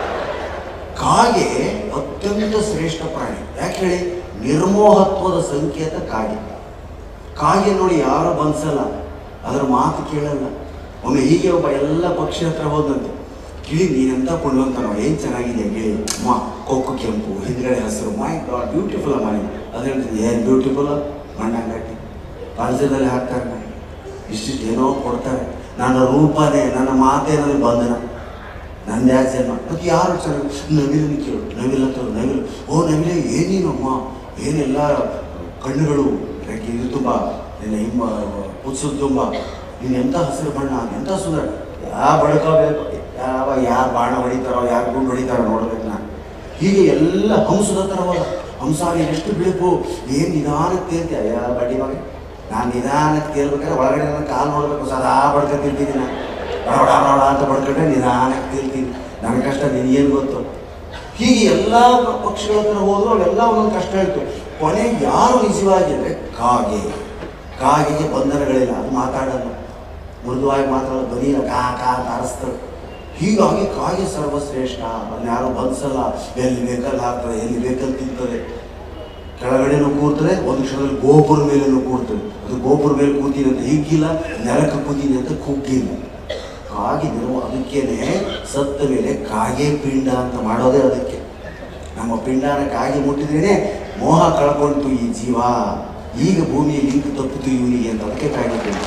ಕಾಗೆ ಅತ್ಯಂತ ಶ್ರೇಷ್ಠ ಪ್ರಾಣಿ ಯಾಕೆ ಹೇಳಿ ನಿರ್ಮೋಹತ್ವದ ಸಂಕೇತ ಕಾಗೆ ಕಾಗೆ ನೋಡಿ ಯಾರು ಬಂದ್ಸಲ್ಲ ಅದರ ಮಾತು ಕೇಳಲ್ಲ ಒಮ್ಮೆ ಹೀಗೆ ಒಬ್ಬ ಎಲ್ಲ ಪಕ್ಷಿ ಹತ್ರ ಹೋದಂತೆ ಗಿಳಿ ನೀನೆಂತ ಪುಣ್ಯವಂತ ನೋಡಿ ಏನು ಚೆನ್ನಾಗಿದೆ ಗಿಳಿ ಮಾ ಕೊಕ್ಕು ಕೆಂಪು ಹಿಂದ್ಗಡೆ ಹಸಿರು ಮೈ ಗಾಡ್ ಬ್ಯೂಟಿಫುಲ್ ಮಾಡಿ ಅದು ಹೇಳ್ತೀನಿ ಏನು ಬ್ಯೂಟಿಫುಲ್ ಮಣ್ಣಂಗಟ್ಟಿ ಪಾಲ್ಸದಲ್ಲಿ ಹಾಕ್ತಾರೆ ನನಗೆ ಇಷ್ಟಿಷ್ಟು ಏನೋ ಕೊಡ್ತಾರೆ ನನ್ನ ರೂಪನೇ ನನ್ನ ಮಾತೇ ನನಗೆ ಬಂಧನ ನಂದು ಯಾಕೆ ಜನ್ಮ ಮತ್ತೆ ಯಾರು ಚೆನ್ನಾಗಿ ನವಿಲನ್ನು ಕೇಳು ನವಿಲ ಹತ್ರ ನವಿಲು ಓ ನವಿಲೆ ಏನೇನಮ್ಮ ಏನೆಲ್ಲ ಕಣ್ಣುಗಳು ರೆಕ್ಕೆ ಇದು ತುಂಬ ನಿನ್ನ ಹಿಮ್ಮ ಪುತ್ಸದ ತುಂಬ ನೀನು ಎಂಥ ಹಸಿರು ಬಣ್ಣ ಎಂಥ ಸುಂದರ ಯಾವ ಬಡ್ಕೋಬೇಕು ಯಾವ ಯಾರು ಬಾಣ ಹೊಡಿತಾರೋ ಯಾರು ಗುಂಡು ಹೊಡಿತಾರೋ ನೋಡ್ಬೇಕು ನಾನು ಹೀಗೆ ಎಲ್ಲ ಹಂಸದ ಥರ ಹೋದ ಹಂಸ ನೀನು ಎಷ್ಟು ಬಿಳುಪು ಏನು ನಿಧಾನಕ್ಕೆ ತೇಲ್ತೀಯ ಯಾ ಬಡ್ಡಿ ಮಗ ನಾನು ನಿಧಾನಕ್ಕೆ ತೇಲ್ಬೇಕಾದ್ರೆ ಒಳಗಡೆ ನನ್ನ ಕಾಲು ನೋಡಬೇಕು ಸದಾ ಬಡ್ಕೊತಿರ್ತೀನಿ ನಾನು ಬಡ ಬಡ ಬಡ ಅಂತ ಬಡ್ಕೊಂಡ್ರೆ ನಿಧಾನಕ್ಕೆ ತೇಲ್ತೀನಿ ನನ್ನ ಕಷ್ಟ ನಿನಗೇನು ಗೊತ್ತು ಹೀಗೆ ಎಲ್ಲ ಪಕ್ಷಿಗಳ ಹತ್ರ ಹೋದ್ರು ಅವೆಲ್ಲ ಒಂದೊಂದು ಕಷ್ಟ ಹೇಳ್ತು ಕೊನೆಗೆ ಯಾರು ನಿಜವಾಗಿ ಅಂದರೆ ಕಾಗೆ ಕಾಗೆಗೆ ಬಂಧನಗಳಿಲ್ಲ ಅದು ಮಾತಾಡಲ್ಲ ಮೃದುವಾಗಿ ಮಾತಾಡೋದು ಧ್ವನಿಯ ಕಾ ಕಾ ಅಂತ ಅರಸ್ತದೆ ಹೀಗಾಗಿ ಕಾಗೆ ಸರ್ವಶ್ರೇಷ್ಠ ಅದನ್ನ ಯಾರು ಬಂಧಿಸಲ್ಲ ಎಲ್ಲಿ ಬೇಕಲ್ಲಿ ಹಾಕ್ತದೆ ಎಲ್ಲಿ ಬೇಕಲ್ಲಿ ತಿಂತದೆ ಕೆಳಗಡೆನೂ ಕೂರ್ತದೆ ಒಂದು ಕ್ಷಣದಲ್ಲಿ ಗೋಪುರ ಮೇಲೇನೂ ಕೂರ್ತದೆ ಅದು ಗೋಪುರ ಮೇಲೆ ಕೂತೀನಿ ಅಂತ ಹಿಗ್ಗಿಲ್ಲ ನೆಲಕ್ಕೆ ಕೂತೀನಿ ಅಂತ ಕುಗ್ಗಿಲ್ಲ ಕಾಗೆ ನೀವು ಅದಕ್ಕೇನೆ ಸತ್ತ ಮೇಲೆ ಕಾಗೆ ಪಿಂಡ ಅಂತ ಮಾಡೋದೇ ಅದಕ್ಕೆ ನಮ್ಮ ಪಿಂಡನ ಕಾಗೆ ಮುಟ್ಟಿದ್ರೇನೆ ಮೋಹ ಕಳ್ಕೊಂತು ಈ ಜೀವ ಈಗ ಭೂಮಿಯ ಲಿಂಕ್ ತಪ್ಪಿತು ಇವನಿಗೆ ಅಂತ ಅದಕ್ಕೆ ಕಾಗೆ ಪಿಂಡ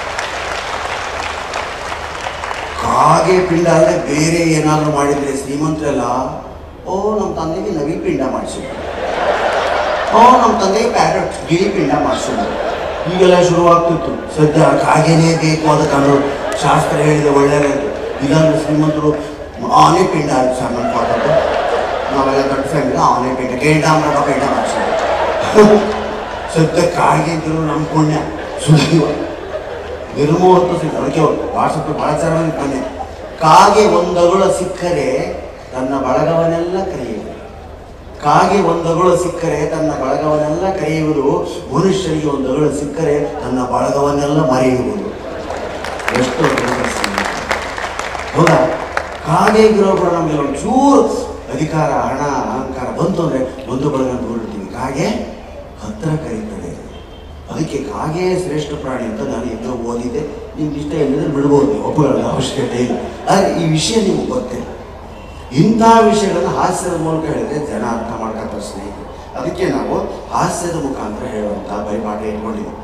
ಕಾಗೆ ಪಿಂಡ ಅಂದರೆ ಬೇರೆ ಏನಾದರೂ ಮಾಡಿದ್ರೆ ಶ್ರೀಮಂತರೆಲ್ಲ ಓ ನಮ್ಮ ತಂದೆಗೆ ನವಿ ಪಿಂಡ ಮಾಡಿಸಿದ್ರು ಓ ನಮ್ಮ ತಂದೆಗೆ ಪ್ಯಾರೆಟ್ ಗಿಳಿ ಪಿಂಡ ಮಾಡಿಸಿದ್ರು ಈಗೆಲ್ಲ ಶುರುವಾಗ್ತಿತ್ತು ಸದ್ಯ ಕಾಗೆನೇ ಬೇಕು ಅದಕ್ಕೆ ಅನ್ನೋ ಶಾಸ್ತ್ರ ಹೇಳಿದೆ ಒಳ್ಳೆಯದೇ ಇಲ್ಲಾಂದ್ರೆ ಶ್ರೀಮಂತರು ಆನೆ ಪಿಂಡ ಆಯ್ತು ಸರ್ ನಮ್ಮ ಫಾದರ್ದು ನಾವೆಲ್ಲ ದೊಡ್ಡ ಫ್ಯಾಮಿಲಿ ಆನೆ ಪಿಂಡ ಗೇಂಡಾಮ್ರಗ ಪಿಂಡ ಮಾಡಿಸಿದ್ರು ಸದ್ಯ ಕಾಗೆ ಅಂತಿರೋ ನಮ್ಮ ಪುಣ್ಯ ಸುದೈವ ನಿರ್ಮೋಹತ್ವ ಸಿಕ್ಕ ಅದಕ್ಕೆ ವಾಟ್ಸಪ್ ಭಾಳ ಚೆನ್ನಾಗಿ ಬಂದೆ ಕಾಗೆ ಒಂದಗಳ ಸಿಕ್ಕರೆ ತನ್ನ ಬಳಗವನ್ನೆಲ್ಲ ಕರೆಯುವುದು ಕಾಗೆ ಒಂದಗಳು ಸಿಕ್ಕರೆ ತನ್ನ ಬಳಗವನ್ನೆಲ್ಲ ಕರೆಯುವುದು ಮನುಷ್ಯರಿಗೆ ಒಂದಗಳು ಸಿಕ್ಕರೆ ತನ್ನ ಬಳಗವನ್ನೆಲ್ಲ ಮರೆಯುವುದು ಎಷ್ಟು ದೊಡ್ಡ ಸಂಗತಿ. ಹೌದಾ ಕಾಗೆ ಕೂಡ ನಮಗೆ ಒಂಚೂರು ಅಧಿಕಾರ ಹಣ ಅಹಂಕಾರ ಬಂತು ಅಂದರೆ ಒಂದು ಬಳಗ ನೋಡಿರ್ತೀವಿ ಕಾಗೆ ಹತ್ತಿರ ಕರೀತದೆ ಅದಕ್ಕೆ ಕಾಗೆ ಶ್ರೇಷ್ಠ ಪ್ರಾಣಿ ಅಂತ ನಾನು ಎಲ್ಲೋ ಓದಿದ್ದೆ ನಿಮ್ಗೆ ಇಷ್ಟ ಇಲ್ಲದ್ರೆ ಬಿಡ್ಬೋದು ಒಬ್ಬಗಳ ಅವಶ್ಯಕತೆ ಇಲ್ಲ ಆದರೆ ಈ ವಿಷಯ ನಿಮ್ಗೆ ಗೊತ್ತಿಲ್ಲ ಇಂಥ ವಿಷಯಗಳನ್ನು ಹಾಸ್ಯದ ಮೂಲಕ ಹೇಳಿದ್ರೆ ಜನ ಅರ್ಥ ಮಾಡ್ಕೊತಾರೆ ಸ್ನೇಹಿತರು ಅದಕ್ಕೆ ನಾವು ಹಾಸ್ಯದ ಮುಖಾಂತರ ಹೇಳುವಂಥ ಪರಿಪಾಠ ಇಟ್ಕೊಂಡಿದ್ದೀವಿ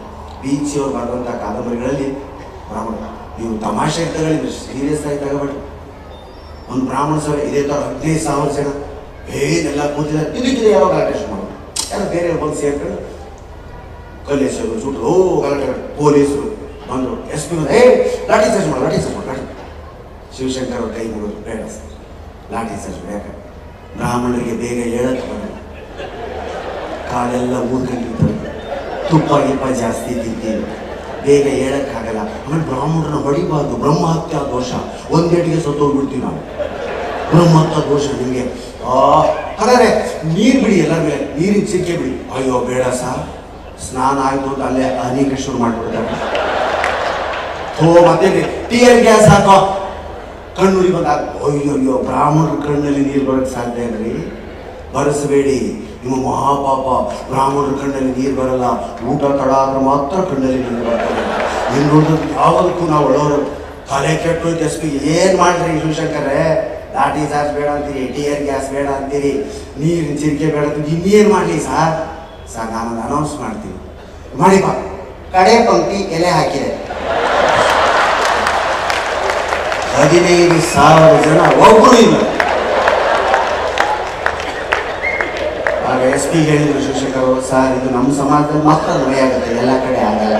ಬೀಚಿ ಅವ್ರು ಬರೆದಂಥ ಕಾದಂಬರಿಗಳಲ್ಲಿ ಬ್ರಾಹ್ಮಣ ನೀವು ತಮಾಷೆ ತಗೊಳ್ಳಿ ಸೀರಿಯಸ್ ಆಗಿ ತಗೋಬೇಡಿ ಒಂದು ಬ್ರಾಹ್ಮಣ ಸಭೆ ಇದೇ ಥರ ಹದಿನೈದು ಸಾವಿರ ಜನ ಏನೆಲ್ಲ ಕೂತಿದ್ದಾರೆ ಇದಕ್ಕಿದೆ ಯಾವಾಗ ಗಲಾಟೆ ಶುರು ಮಾಡೋದು ಯಾರು ಬೇರೆ ಬಂದು ಸೇರ್ಕೊಂಡು ಕಲ್ಲೇಶ್ವರು ಸುಟ್ಟು ಓ ಗಲಾಟೆ ಪೊಲೀಸರು ಬಂದರು ಎಸ್ ಪಿ ಏ ಲಾಠಿ ಚಾರ್ಜ್ ಮಾಡು ಲಾಠಿ ಚಾರ್ಜ್ ಮಾಡು ಲಾಠಿ ಶಿವಶಂಕರ್ ಅವ್ರ ಕೈ ಮುಗಿದು ಬೇಡ ಸರ್ ಲಾಠಿ ಚಾರ್ಜ್ ಬೇಕ ಬ್ರಾಹ್ಮಣರಿಗೆ ಬೇಗ ಹೇಳಕ್ಕೆ ಬರಲ್ಲ ಕಾಲೆಲ್ಲ ಊದ್ಕೊಂಡಿರ್ತಾರೆ ತುಪ್ಪ ಗಿಪ್ಪ ಜಾಸ್ತಿ ತಿಂತೀವಿ ಬೇಗ ಹೇಳಕ್ಕಾಗಲ್ಲ ಆಮೇಲೆ ಬ್ರಾಹ್ಮಣರನ್ನ ಹೊಡಿಬಾರ್ದು ಬ್ರಹ್ಮಹತ್ಯ ದೋಷ ಒಂದೇಟಿಗೆ ಸತ್ತೋಗ್ಬಿಡ್ತೀವಿ ನಾವು ಬ್ರಹ್ಮಹತ್ಯ ದೋಷ ನಿಮಗೆ ಆ ಹಾಗಾದ್ರೆ ನೀರು ಬಿಡಿ ಎಲ್ಲರ ಮೇಲೆ ನೀರಿನ ಚಿರಿಕೆ ಬಿಡಿ ಅಯ್ಯೋ ಬೇಡ ಸರ್ ಸ್ನಾನ ಆಯ್ತು ಅಂತ ಅಲ್ಲೇ ಅನೇಕ ಶುರು ಮಾಡ್ಬಿಡ್ತಾರೆ ಓ ಮತ್ತೆ ಟಿಯರ್ ಗ್ಯಾಸ್ ಹಾಕೋ ಕಣ್ಣುರಿ ಬಂದಾಗ ಅಯ್ಯೋ ಅಯ್ಯೋ ಬ್ರಾಹ್ಮಣರ ಕಣ್ಣಲ್ಲಿ ನೀರು ಬರೋಕ್ಕೆ ಸಾಧ್ಯ ಇಲ್ರಿ ಬರೆಸಬೇಡಿ ನಿಮ್ಮ ಮಹಾಪಾಪ ಬ್ರಾಹ್ಮಣರ ಕಣ್ಣಲ್ಲಿ ನೀರು ಬರಲ್ಲ ಊಟ ತಡ ಆದ್ರೆ ಮಾತ್ರ ಕಣ್ಣಲ್ಲಿ ನೀರು ಬರ್ತದೆ ಇನ್ನು ನೋಡಿದ್ರೆ ಯಾವುದಕ್ಕೂ ನಾವು ಒಳ್ಳೆಯವರು ತಲೆ ಕೆಟ್ಟೋಯ್ತು ಎಸ್ ಪಿ ಏನು ಮಾಡ್ರಿ ಶಿವಶಂಕರೇ ಲಾಠಿ ಚಾರ್ಜ್ ಬೇಡ ಅಂತೀರಿ ಟಿಯರ್ ಗ್ಯಾಸ್ ಬೇಡ ಅಂತೀರಿ ನೀರಿನ ಚಿರಿಕೆ ಬೇಡ ಅಂತೀರಿ ಇನ್ನೇನು ಮಾಡಲಿ ಸರ್ ಸರ್ ನಾನೊಂದು ಅನೌನ್ಸ್ ಮಾಡ್ತೀನಿ ಮಾಡಿಪ್ಪ ಕಡೆ ಪಂಕ್ತಿ ಎಲೆ ಹಾಕಿದೆ ಹದಿನೈದು ಸಾವಿರ ಜನ ಒಬ್ಬರು ಇಲ್ಲ ಆಗ ಎಸ್ ಪಿ ಹೇಳಿದ್ರು ಶಿಕ್ಷಕರು ಸರ್ ಇದು ನಮ್ಮ ಸಮಾಜದಲ್ಲಿ ಮಾತ್ರ ಮಳೆ ಆಗುತ್ತೆ ಎಲ್ಲ ಕಡೆ ಆಗಲ್ಲ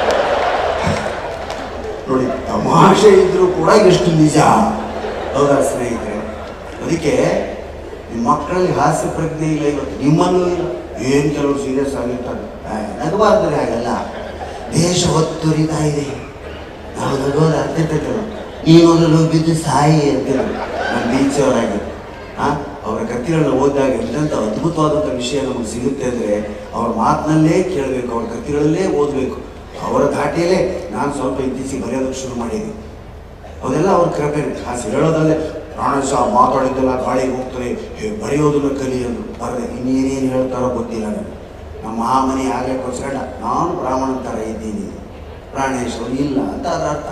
ನೋಡಿ ತಮಾಷೆ ಇದ್ರೂ ಕೂಡ ಎಷ್ಟು ನಿಜ ಹೌದಾ ಸ್ನೇಹಿತರೆ ಅದಕ್ಕೆ ನಿಮ್ಮ ಮಕ್ಕಳಲ್ಲಿ ಹಾಸ್ಯ ಪ್ರಜ್ಞೆ ಇಲ್ಲ ಇವತ್ತು ನಿಮ್ಮಲ್ಲೂ ಇಲ್ಲ ಏನು ಕೆಲವರು ಸೀರಿಯಸ್ ಆಗಿರ್ತಾರೆ ಆ, ನಗಬಾರ್ದ್ರೆ ಹಾಗಲ್ಲ ದೇಶ ಹೊತ್ತುರಿತಾ ಇದೆ ನಾವು ನಗೋದು ಅರ್ಥೈತಲ್ಲ ನೀನೊಂದು ಬಿದ್ದು ಸಾಯಿ ಅಂತೀರ ನಮ್ಮ ಬೀಚ್ ಅವರಾಗಿ ಆ ಅವರ ಕೃತಿಗಳನ್ನ ಓದಿದಾಗ ಎಂತೆಂಥ ಅದ್ಭುತವಾದಂಥ ವಿಷಯ ನಮಗೆ ಸಿಗುತ್ತೆ ಅಂದರೆ ಅವ್ರ ಮಾತಿನಲ್ಲೇ ಕೇಳಬೇಕು ಅವ್ರ ಕೃತಿಗಳಲ್ಲೇ ಓದಬೇಕು ಅವರ ಧಾಟಿಯಲ್ಲೇ ನಾನು ಸ್ವಲ್ಪ ಇತ್ತೀಚೆಗೆ ಬರೆಯೋದಕ್ಕೆ ಶುರು ಮಾಡಿದ್ದೀನಿ ಅದೆಲ್ಲ ಅವ್ರ ಕೃಪೆ ಹಾಸ್ಯ ಹೇಳೋದಲ್ಲೇ ಪ್ರಾಣೇಶ ಮಾತಾಡಿದ್ದೆಲ್ಲ ಗಾಳಿಗೆ ಹೋಗ್ತಾರೆ ಹೇ ಬರೆಯೋದನ್ನ ಕಲಿ ಅಂದ್ರು ಬರದೆ ಇನ್ನೇನೇನು ಹೇಳ್ತಾರೋ ಗೊತ್ತಿಲ್ಲ ನನಗೆ ನಮ್ಮ ಮಹಾಮನಿ ಆಗೇ ಕೊಚ್ಕೊಂಡ ನಾನು ಬ್ರಾಹ್ಮಣ ಥರ ಇದ್ದೀನಿ ಪ್ರಾಣೇಶ್ ಅವ್ರು ಇಲ್ಲ ಅಂತ ಅದರ ಅರ್ಥ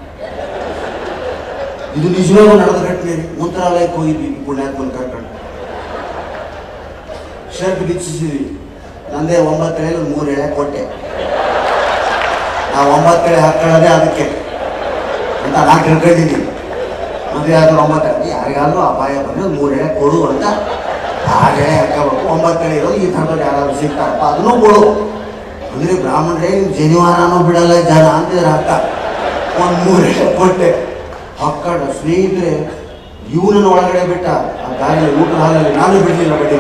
ಇದು ನಿಜವಾಗೂ ನಡೆದ ಘಟನೆ ರೀ. ಮಂತ್ರಾಲಯಕ್ಕೆ ಹೋಗಿದ್ವಿ ಈ ಪುಣ್ಯಾತ್ಮನ ಕರ್ಕೊಂಡು ಶರ್ಟ್ ಬಿಚ್ಚಿಸಿದ್ವಿ ನಂದೇ ಒಂಬತ್ತು ಎಳೆ ಒಂದು ಮೂರು ಎಳೆ ಕೊಟ್ಟೆ ನಾವು ಒಂಬತ್ತು ಎಳೆ ಹಾಕೊಳ್ಳೋದೇ ಅದಕ್ಕೆ ಅಂತ ನಾನು ತಿಳ್ಕೊಂಡಿದ್ದೀನಿ ಮದುವೆ ಆದ್ರೆ ಒಂಬತ್ತು ಎಳೆ ಯಾರಿಗಾದ್ರೂ ಅಪಾಯ ಬಂದ್ರೆ ಒಂದು ಮೂರು ಎಳೆ ಕೊಡು ಅಂತ ಆರು ಎಳೆ ಹಾಕೋಬೇಕು ಒಂಬತ್ತು ಎಳೆ ಇರೋದು ಈ ಥರದಲ್ಲಿ ಯಾರಾದ್ರು ಸಿಗ್ತಾರಪ್ಪ ಅದನ್ನೂ ಕೊಡು ಅಂದರೆ ಬ್ರಾಹ್ಮಣರೇ ನೀವು ಜನಿವಾರನೂ ಬಿಡಲ್ಲ ಜನ ಅಂತಿದ್ರೆ ಅರ್ಥ ಒಂದು ಮೂರು ಎಳೆ ಕೊಟ್ಟೆ ಹಕ್ಕಡ ಸ್ನೇಹಿತರೆ ಇವನನ್ನು ಒಳಗಡೆ ಬಿಟ್ಟ ಆ ದಾರಿಯಲ್ಲಿ ಊಟದ ಹಾಲಲ್ಲಿ ನಾನು ಬಿಡಲಿಲ್ಲ ಬಡ್ಡಿ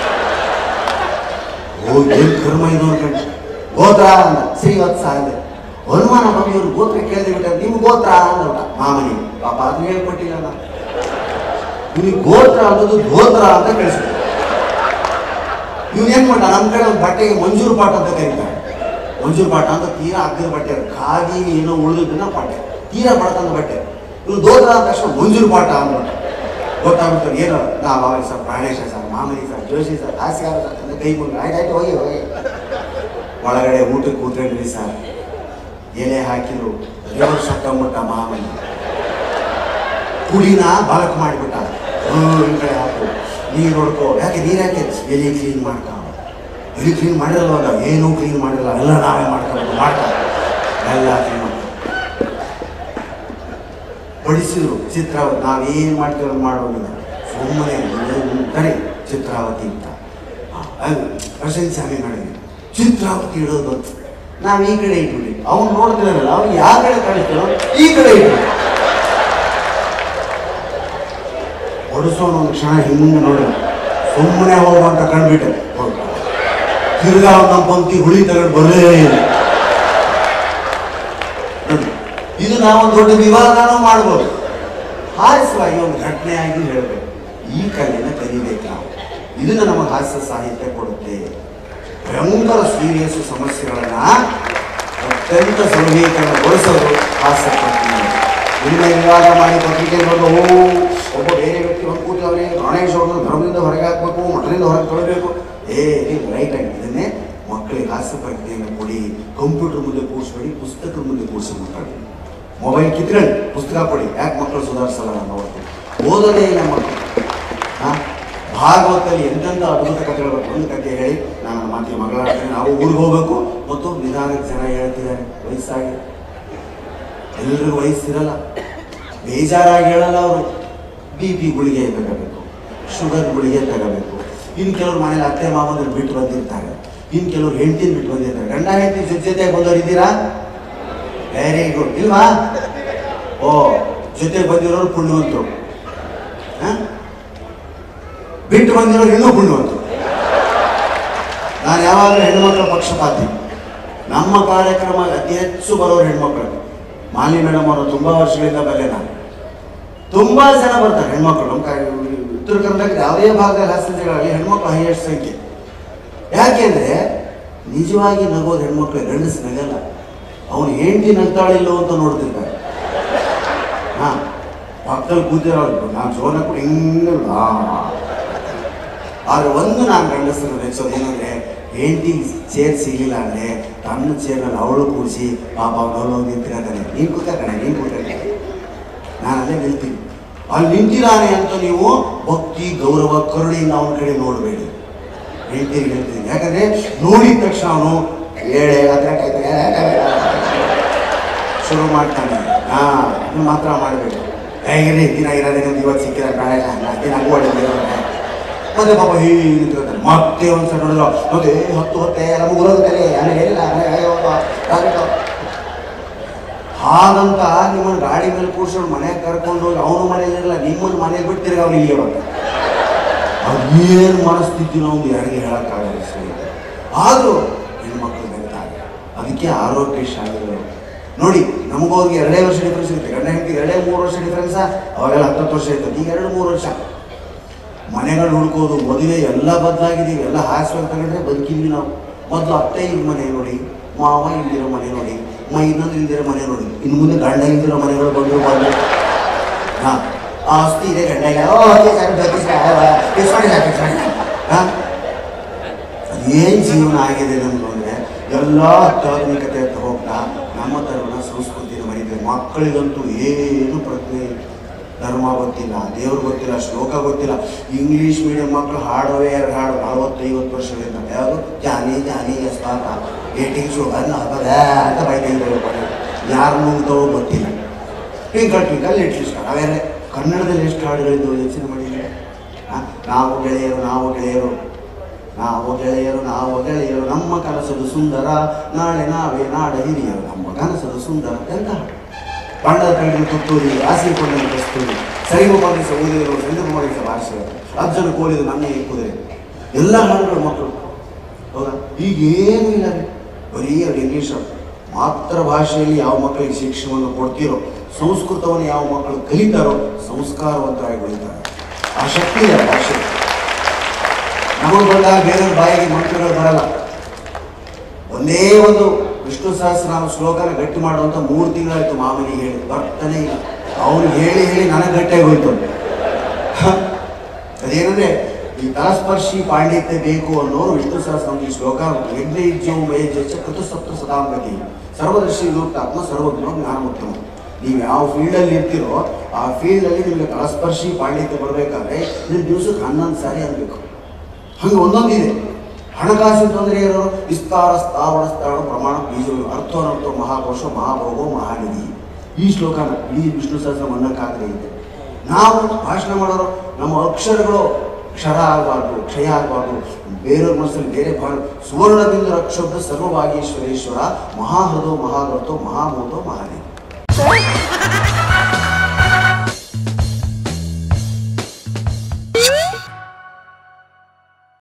ಓ ಏನ್ ಕರ್ಮ ಇದು ಅನ್ಕೊಂಡು ಗೋತ್ರ ಅಂದ ಶ್ರೀವತ್ಸ ಅಂದೆ ಅನುಮಾನ ಬಂದು ಇವ್ರು ಗೋತ್ರ ಕೇಳಿದೆ ಬಿಟ್ಟ ನಿಮ್ ಗೋತ್ರ ಅಂದ ಮಾಮನಿ ಪಾಪ ಅದು ಹೇಳ್ಕೊಟ್ಟಿಲ್ಲ ನಾನು ಇವ್ನಿಗೆ ಗೋತ್ರ ಅನ್ನೋದು ಗೋತ್ರ ಅಂತ ಕಳಿಸ್ಬಿಟ್ಟು ಇವ್ನು ಏನ್ ಮಾಡ ನಮ್ಮ ಕಡೆ ಒಂದು ಬಟ್ಟೆಗೆ ಮಂಜೂರು ಪಾಠ ಅಂತ ಕರೀತಾರೆ ಮಂಜೂರು ಪಾಠ ಅಂತ ತೀರಾ ಅಗ್ಗದ ಬಟ್ಟೆ ಖಾದಿ ಏನೋ ಉಳಿದನ್ನ ಬಟ್ಟೆ ತೀರಾ ಬಡತನ ಬಟ್ಟೆ ಇವ್ನು ದೋತ್ರ ಅಂದ ತಕ್ಷಣ ಮಂಜೂರು ಪಾಠ ಅಂದ್ಬಿಟ್ಟು ಗೊತ್ತಾಗ್ಬಿಡ್ತಾರೆ ಏನು ನಾವು ಅವಾಗ sir Pranesha sir Mamani sir Joshi sir ಹಾಸ್ಯ ಸರ್ ಅಂತ ಕೈ ಮುಗಿ ಆಯ್ತು ಆಯ್ತು ಹೋಗಿ ಹೋಗಿ ಒಳಗಡೆ ಊಟಕ್ಕೆ ಕೂತ್ಕೊಂಡ್ರಿ ಸರ್ ಎಲೆ ಹಾಕಿದ್ರು ರಿವರ್ಸ್ ಹಾಕೊಂಬಿಟ್ಟ ಮಾಮನಿ ಪುಡಿನ ಬಾಲಕ್ ಮಾಡಿಬಿಟ್ಟ ಹ್ಮ್, ಈ ಕಡೆ ಹಾಕು ನೀರು ಹೊಡ್ಕೋ ಯಾಕೆ ನೀರು ಯಾಕೆ ಎಲೆ ಕ್ಲೀನ್ ಮಾಡ್ಕ ಎಲೆ ಕ್ಲೀನ್ ಮಾಡಿರಲ್ವಾಗ ಏನೂ ಕ್ಲೀನ್ ಮಾಡಿರಲ್ಲ ಎಲ್ಲ ನಾವೇ ಮಾಡ್ಕೊಂಡು ಮಾಡ್ಕ ಎಲ್ಲ ಕ್ಲೀನ್ ಮಾಡ್ಕೊ ಬಡಿಸಿದ್ರು ಚಿತ್ರಾವತಿ ನಾವೇನು ಮಾಡ್ತೀವಿ ಅದು ಮಾಡೋದಿಲ್ಲ ಸುಮ್ಮನೆ ಕರೆ ಚಿತ್ರಾವತಿ ಅಂತ ಆ, ಅದು ಪ್ರಶಂಸೆ ಹಂಗೆ ಮಾಡಿದ್ವಿ ಚಿತ್ರಾವತಿ ಇಡೋದು ಅಂತ ನಾವು ಈ ಕಡೆ ಇಟ್ಬಿಟ್ವಿ ಅವ್ನು ನೋಡ್ತಿರಲ್ಲ ಅವ್ನು ಯಾವ ಕಡೆ ಕಳಿಸ್ತಾರೋ ಈ ಕಡೆ ಇಟ್ಬಿಟ್ಟು ಹೊಡಿಸೋಣ ಒಂದು ಕ್ಷಣ ಹಿಂಗೆ ನೋಡಿ ಸುಮ್ಮನೆ ಹೋಗುವಂತ ಕಂಡ್ಬಿಟ್ಟೆ ಹೋಗ್ತಾ. ತಿರ್ಗಾ ಅವ್ನು ನಮ್ಮ ಪಂಕ್ತಿ ಹುಳಿ ತಗೊಂಡು ಬರಲೇ ಇಲ್ಲ ನೋಡಿ ಇದು ನಾವೊಂದು ದೊಡ್ಡ ವಿವಾದನೂ ಮಾಡ್ಬೋದು ಹಾಸ್ಯವಾಗಿ ಒಂದು ಘಟನೆಯಾಗಿ ಹೇಳಬೇಕು ಈ ಕಲೆನ ಕಲಿಬೇಕು ನಾವು ಇದನ್ನ ನಮಗೆ ಹಾಸ್ಯ ಸಾಹಿತ್ಯ ಕೊಡುತ್ತೆ ಭಯಂಕರ ಸೀರಿಯಸ್ ಸಮಸ್ಯೆಗಳನ್ನ ಅತ್ಯಂತ ಸುಲಭೀಕರಣಗೊಳಿಸೋದು ಹಾಸ್ಯ ಪ್ರಕ್ರಿಯೆ ಇನ್ನ ವಿವಾದ ಮಾಡಿ ಪತ್ರಿಕೆ ಓ ಒಬ್ಬ ಬೇರೆ ವ್ಯಕ್ತಿ ಒಂದು ಕೂತವನೇ ಗಣೇಶ್ ಅವ್ರನ್ನ ಧರ್ಮದಿಂದ ಹೊರಗೆ ಹಾಕ್ಬೇಕು ಮಠದಿಂದ ಹೊರಗೆ ತೊಳಬೇಕು ಏ ನೀವು ರೈಟ್ ಆಗಿ ಇದನ್ನೇ ಮಕ್ಕಳಿಗೆ ಹಾಸ್ಯ ಪ್ರಜ್ಞೆಯನ್ನು ಕೊಡಿ ಕಂಪ್ಯೂಟರ್ ಮುಂದೆ ಕೂರಿಸ್ಬೇಡಿ ಪುಸ್ತಕದ ಮುಂದೆ ಕೂರಿಸಿ ಮಕ್ಕಳು ಮೊಬೈಲ್ ಕಿತ್ಕೊಳ್ಳಿ ಪುಸ್ತಕ ಕೊಡಿ ಯಾಕೆ ಮಕ್ಕಳು ಸುಧಾರಿಸಲ್ಲ ನಾನು ನೋಡ್ತೀನಿ ಓದೋದೇ ಇಲ್ಲ ಮಕ್ಕಳು ಹಾ? ಭಾಗವತದಲ್ಲಿ ಎಂತೆಂಥ ಅದ್ಭುತ ಕಥೆಗಳು ಒಂದು ಕಥೆ ಹೇಳಿ ನಾನು ಮಾತಿಗೆ ಮಗಳಾಡ್ತೀನಿ ನಾವು ಊರಿಗೆ ಹೋಗ್ಬೇಕು ಮತ್ತು ಇವತ್ತು ನಿಧಾನಕ್ಕೆ ಜನ ಹೇಳ್ತಿದ್ದಾರೆ ವಯಸ್ಸಾಗಿ ಎಲ್ರಿಗೂ ವಯಸ್ಸಿರಲ್ಲ ಬೇಜಾರಾಗಿ ಹೇಳಲ್ಲ ಅವರು ಬಿ ಪಿ ಗುಳಿಗೆ ತಗೋಬೇಕು ಶುಗರ್ ಗುಳಿಗೆ ತಗೋಬೇಕು ಇನ್ನು ಕೆಲವ್ರು ಮನೇಲಿ ಅತ್ತೆ ಮಾವಂದ್ರು ಬಿಟ್ಟು ಬಂದಿರ್ತಾರೆ ಇನ್ನು ಕೆಲವ್ರು ಹೆಂಡತಿನ ಬಿಟ್ಟು ಬಂದಿರ್ತಾರೆ ಗಂಡ ಹೆಂಡತಿ ಜೊತೆ ಜೊತೆಗೆ ಬಂದವ್ರು ಇದ್ದೀರಾ ವೆರಿ ಗುಡ್ ಇಲ್ವಾ ಓ ಜೊತೆ ಬಂದಿರೋರು ಪುಣ್ಯವಂತರು ಹ? ಬಿಟ್ಟು ಬಂದಿರೋರು ಇನ್ನೂ ಪುಣ್ಯವಂತರು ನಾನು ಯಾವಾಗಲೂ ಹೆಣ್ಮಕ್ಳ ಪಕ್ಷಪಾತಿ ನಮ್ಮ ಕಾರ್ಯಕ್ರಮ ಅತಿ ಹೆಚ್ಚು ಬರೋರು ಹೆಣ್ಮಕ್ಳು ಮಾಲಿ ಮೇಡಮ್ ಅವರು ತುಂಬಾ ವರ್ಷಗಳಿಂದ ಬರಲೇ ನಾನು ತುಂಬಾ ಜನ ಬರ್ತಾರೆ ಹೆಣ್ಮಕ್ಳು ನಮ್ಮ ಕಾ- ಉತ್ತರ ಕರ್ನಾಟಕದ ಯಾವುದೇ ಭಾಗದಲ್ಲಿ ಹಾಸ್ಪಿಟಲ್ಗಳಲ್ಲಿ ಹೆಣ್ಮಕ್ಳು ಹೈಯೆಸ್ಟ್ ಸಂಖ್ಯೆ ಯಾಕೆಂದ್ರೆ ನಿಜವಾಗಿ ನಗೋದು ಹೆಣ್ಮಕ್ಳು ಗಂಡಸು ನಗಲ್ಲ ಅವನು ಹೆಂಡತಿ ನಗ್ತಾಳಿಲ್ಲೋ ಅಂತ ನೋಡ್ತಿರ್ತಾರೆ ಹಾ ಪಕ್ಕದಲ್ಲಿ ಕೂತಿರೋರು ನಾನು ಜೋನ ಕೂಡ ಹಿಂಗೆ ಆ. ಆದ್ರೆ ಒಂದು ನಾನು ಗಂಡಸರು ನೆಚ್ಚೋದು ಏನಂದ್ರೆ ಹೆಂಡತಿ ಚೇರ್ ಸಿಗಲಿಲ್ಲ ಅಂದ್ರೆ ತನ್ನ ಚೇರ್ನಲ್ಲಿ ಅವಳು ಕೂಡಿಸಿ ಪಾಪ ಅವನು ನಿಂತಿರ್ತಾನೆ ನೀನ್ ಕೂತ್ಕೊಂಡೆ ನೀನ್ ಕೂತ್ಕೊಂಡೆ ನಾನು ಅಲ್ಲೇ ನಿಲ್ತೀನಿ ಅಲ್ಲಿ ನಿಂತಿದ್ದಾನೆ ಅಂತ ನೀವು ಭಕ್ತಿ ಗೌರವ ಕರುಣೆಯಿಂದ ಅವನ ಕಡೆ ನೋಡಬೇಡಿ ಹೆಂಡತಿಗೆ ಹೇಳ್ತೀನಿ ಯಾಕಂದ್ರೆ ನೋಡಿದ ತಕ್ಷಣ ಅವನು ಏಳೆ ಹತ್ರ ಶುರು ಮಾಡ್ತಾನೆ ಹಾ ಅದನ್ನ ಮಾತ್ರ ಮಾಡಬೇಕು ಹೇಗಿರಿ ದಿನ ಇರೋದೇನೋ ಇವತ್ತು ಸಿಕ್ಕಿದ ಕಾಲೇಜ ದಿನ ಅಗುವಾಡಿದ್ರೆ ಮತ್ತೆ ಪಾಪ ಹೀಗೆ ನಿಂತ್ಕೊತಾನೆ ಮತ್ತೆ ಒಂದ್ಸಲ ನೋಡಿದ್ರು ಮತ್ತೆ ಹತ್ತು ಹೊತ್ತೆ ನಮಗೆ ಉರೋದು ಕಲೆ ಆಮೇಲೆ ಏನಿಲ್ಲ ಆಮೇಲೆ ಅಯ್ಯೋ ಆಗುತ್ತೆ. ಹಾಗಂತ ನಿಮ್ಮನ್ನ ಗಾಡಿ ಮೇಲೆ ಕೂರ್ಸ್ಕೊಂಡು ಮನೆಗೆ ಕರ್ಕೊಂಡು ಹೋಗಿ ಅವನು ಮನೆಯಲ್ಲಿರಲ್ಲ ನಿಮ್ಮನ್ನ ಮನೆಗೆ ಬಿಟ್ಟು ತಿರ್ಗಿ ಅವ್ನು ಇಲ್ಲಿಗೆ ಬರ್ತಾನೆ ಅದೇನು ಮನಸ್ಥಿತಿ ನಾವು ಯಾರಿಗೆ ಹೇಳಕ್ಕಾಗಲ್ಲ ಸರಿ ಆದರೂ ಹೆಣ್ಮಕ್ಳು ಬೆಳ್ತಾರೆ ಅದಕ್ಕೆ ಆರೋಗ್ಯ ಶಾಲೆಗಳು ನೋಡಿ ನಮಗವ್ರಿಗೆ ಎರಡೇ ವರ್ಷ ಡಿಫ್ರೆನ್ಸ್ ಇರುತ್ತೆ ಗಂಡ ಹೆಂಡತಿ ಎರಡೇ ಮೂರು ವರ್ಷ ಡಿಫ್ರೆನ್ಸ್ ಅವಾಗೆಲ್ಲ ಹತ್ತತ್ತು ವರ್ಷ ಇರ್ತದೆ ಈಗ ಎರಡು ಮೂರು ವರ್ಷ ಮನೆಗಳು ಹುಡ್ಕೋದು ಮದುವೆ ಎಲ್ಲ ಬದಲಾಗಿದ್ದೀವಿ ಎಲ್ಲ ಹಾಸ್ಪಿಟಲ್ ತಗೊಂಡ್ರೆ ಬದುಕಿದ್ವಿ ನಾವು ಮೊದಲು ಅತ್ತೆ ಇದ್ ಮನೆ ನೋಡಿ ಮಾವ ಇಲ್ದಿರೋ ಮನೆ ನೋಡಿ ಮ ಇನ್ನೊಂದು ಇಲ್ದಿರೋ ಮನೆ ನೋಡಿ ಇನ್ನು ಮುಂದೆ ಗಂಡ ಇಲ್ದಿರೋ ಮನೆಗಳು ಬಂದು ಬಂದು ಹಾ ಆಸ್ತಿ ಇದೆ ಗಂಡ ಇಲ್ಲ ಓ ಓಕೆ ಸರ್ ಬೇಕು ಸರ್ ಫಿಕ್ಸ್ ಮಾಡಿ ಸರ್ ಫಿಕ್ಸ್ ಮಾಡಿ ಹಾ ಅದೇನು ಜೀವನ ಆಗಿದೆ ನಮ್ದು ಅಂದ್ರೆ ಎಲ್ಲ ಅತ್ಯಾಧುನಿಕತೆ ಅಂತ ಹೋಗ್ತಾ ನಮ್ಮ ಧರ್ಮನ ಸಂಸ್ಕೃತಿನ ಮರಿತೀವಿ ಮಕ್ಕಳಿಗಂತೂ ಏನು ಪ್ರಜ್ಞೆ ಇಲ್ಲ. ಧರ್ಮ ಗೊತ್ತಿಲ್ಲ ದೇವ್ರು ಗೊತ್ತಿಲ್ಲ ಶ್ಲೋಕ ಗೊತ್ತಿಲ್ಲ ಇಂಗ್ಲಿಷ್ ಮೀಡಿಯಂ ಮಕ್ಕಳು ಹಾಡೋವೇ ಎರಡು ಹಾಡು ನಲವತ್ತೈವತ್ತು ವರ್ಷಗಳಿಂದ ಯಾವುದು ಜಾನಿ ಜಾನಿ ಎಸ್ತಾತ ಏಟಿಂಗ್ ಶುಗರ್ ಹಬ್ಬದ ಅಂತ ಬೈತಿದ್ರು ಯಾರು ನುಗ್ತಾವೋ ಗೊತ್ತಿಲ್ಲ ಟ್ವಿಂಕಲ್ ಟ್ವಿಂಕಲ್ ಲಿಟ್ಲ್ ಸ್ಟಾರ್ ಅವೆಲ್ಲ ಕನ್ನಡದಲ್ಲಿ ಎಷ್ಟು ಹಾಡುಗಳಿದ್ದು ಯೋಚನೆ ಮಾಡಿದ್ರೆ ನಾವು ಗೆಳೆಯರು ನಾವು ಗೆಳೆಯರು ನಾವು ಗೆಳೆಯರು ನಾವು ಗೆಳೆಯರು ನಮ್ಮ ಕನಸದು ಸುಂದರ ನಾಳೆ ನಾವೇ ನಾಡ ಹಿರಿಯರು ನಮ್ಮ ಕನಸದು ಸುಂದರ ಎಂತ ಹಾಡು ಬಣ್ಣದ ಕಣ್ಣಿನ ತುತ್ತೂರಿ ರಾಸಿ ಕೊಂಡನ ಕಸ್ತೂರಿ ಸರಿಗು ಮಾಡಿಸ ಓದಿದರು ಸಂಗಮ ಮಾಡಿಸ ಭಾಷೆ ಅಜ್ಜನ ಕೋಲಿದು ನನ್ನ ಕುದುರೆ ಎಲ್ಲ ಹಾಡುಗಳು ಮಕ್ಕಳು ಹೌದಾ ಈಗ ಏನೂ ಇಲ್ಲ ರೀ ಬರೀ ಎರಡು ಇಂಗ್ಲೀಷ್ ಮಾತೃ ಭಾಷೆಯಲ್ಲಿ ಯಾವ ಮಕ್ಕಳಿಗೆ ಶಿಕ್ಷಣವನ್ನು ಕೊಡ್ತೀರೋ ಸಂಸ್ಕೃತವನ್ನು ಯಾವ ಮಕ್ಕಳು ಕಲಿತಾರೋ ಸಂಸ್ಕಾರವಂತರಾಗಿ ಬೆಳೀತಾರೆ ಆ ಶಕ್ತಿ ಇದೆ ಆ ಭಾಷೆ ನಮಗೆ ಬಂದಾಗ ಬೇರೆಯವ್ರ ಬಾಯಿಗೆ ಮಂತ್ರಗಳು ಬರಲ್ಲ ಒಂದೇ ಒಂದು ವಿಷ್ಣು ಸಹಸ್ರನಾಮ ಶ್ಲೋಕನ ಗಟ್ಟಿ ಮಾಡುವಂತ ಮೂರು ತಿಂಗಳಾಯ್ತು ಮಾಮನಿಗೆ ಹೇಳಿ ಬರ್ತಾನೆ ಇಲ್ಲ ಅವನು ಹೇಳಿ ಹೇಳಿ ನನಗೆ ಗಟ್ಟಿಯಾಗಿ ಹೋಯ್ತು ಹ. ಅದೇನಂದ್ರೆ ಈ ತಲಸ್ಪರ್ಶಿ ಪಾಂಡಿತ್ಯ ಬೇಕು ಅನ್ನೋರು ವಿಷ್ಣು ಸಹಸ್ರನಾಮ ಈ ಶ್ಲೋಕ ಯಜ್ಞ ಮೇಜ ಕೃತಸಪ್ತ ಸದಾಂಗತಿ ಸರ್ವದರ್ಶಿ ವಿಮುಕ್ತಾತ್ಮ ಸರ್ವಜ್ಞ ಜ್ಞಾನೋತ್ತಮ ನೀವು ಯಾವ ಫೀಲ್ಡಲ್ಲಿ ಇರ್ತೀರೋ ಆ ಫೀಲ್ಡಲ್ಲಿ ನಿಮಗೆ ತಲಸ್ಪರ್ಶಿ ಪಾಂಡಿತ್ಯ ಬರಬೇಕಾದ್ರೆ ನೀವು ದಿವಸಕ್ಕೆ ಹನ್ನೊಂದು ಸಾರಿ ಅನ್ಬೇಕು ಹಂಗೆ ಒಂದೊಂದಿದೆ ಹಣಕಾಸಿನ ತೊಂದರೆ ಇರೋರು ವಿಸ್ತಾರ ಸ್ಥಾವರ ಸ್ಥಾವರ ಪ್ರಮಾಣ ಬೀಜ ಅರ್ಥ ಅನರ್ಥ ಮಹಾಕೋಶ ಮಹಾಭೋಗೋ ಮಹಾನಿಧಿ ಈ ಶ್ಲೋಕನ ಇಡೀ ವಿಷ್ಣು ಸಹಸ್ರ ಮನ್ನಕ್ಕಾಗದೇ ಇದೆ ನಾವು ಭಾಷಣ ಮಾಡೋರು ನಮ್ಮ ಅಕ್ಷರಗಳು ಕ್ಷರ ಆಗಬಾರ್ದು ಕ್ಷಯ ಆಗಬಾರ್ದು ಬೇರೆಯವ್ರ ಮನಸ್ಸಲ್ಲಿ ಬೇರೆ ಭಾವ ಸುವರ್ಣದಿಂದ ರಕ್ಷೋಬ್ಧ ಸರ್ವಭಾಗೇಶ್ವರೇಶ್ವರ ಮಹಾಹೃದೋ ಮಹಾಗರ್ತೋ ಮಹಾಮೋದೋ ಮಹಾನಿಧಿ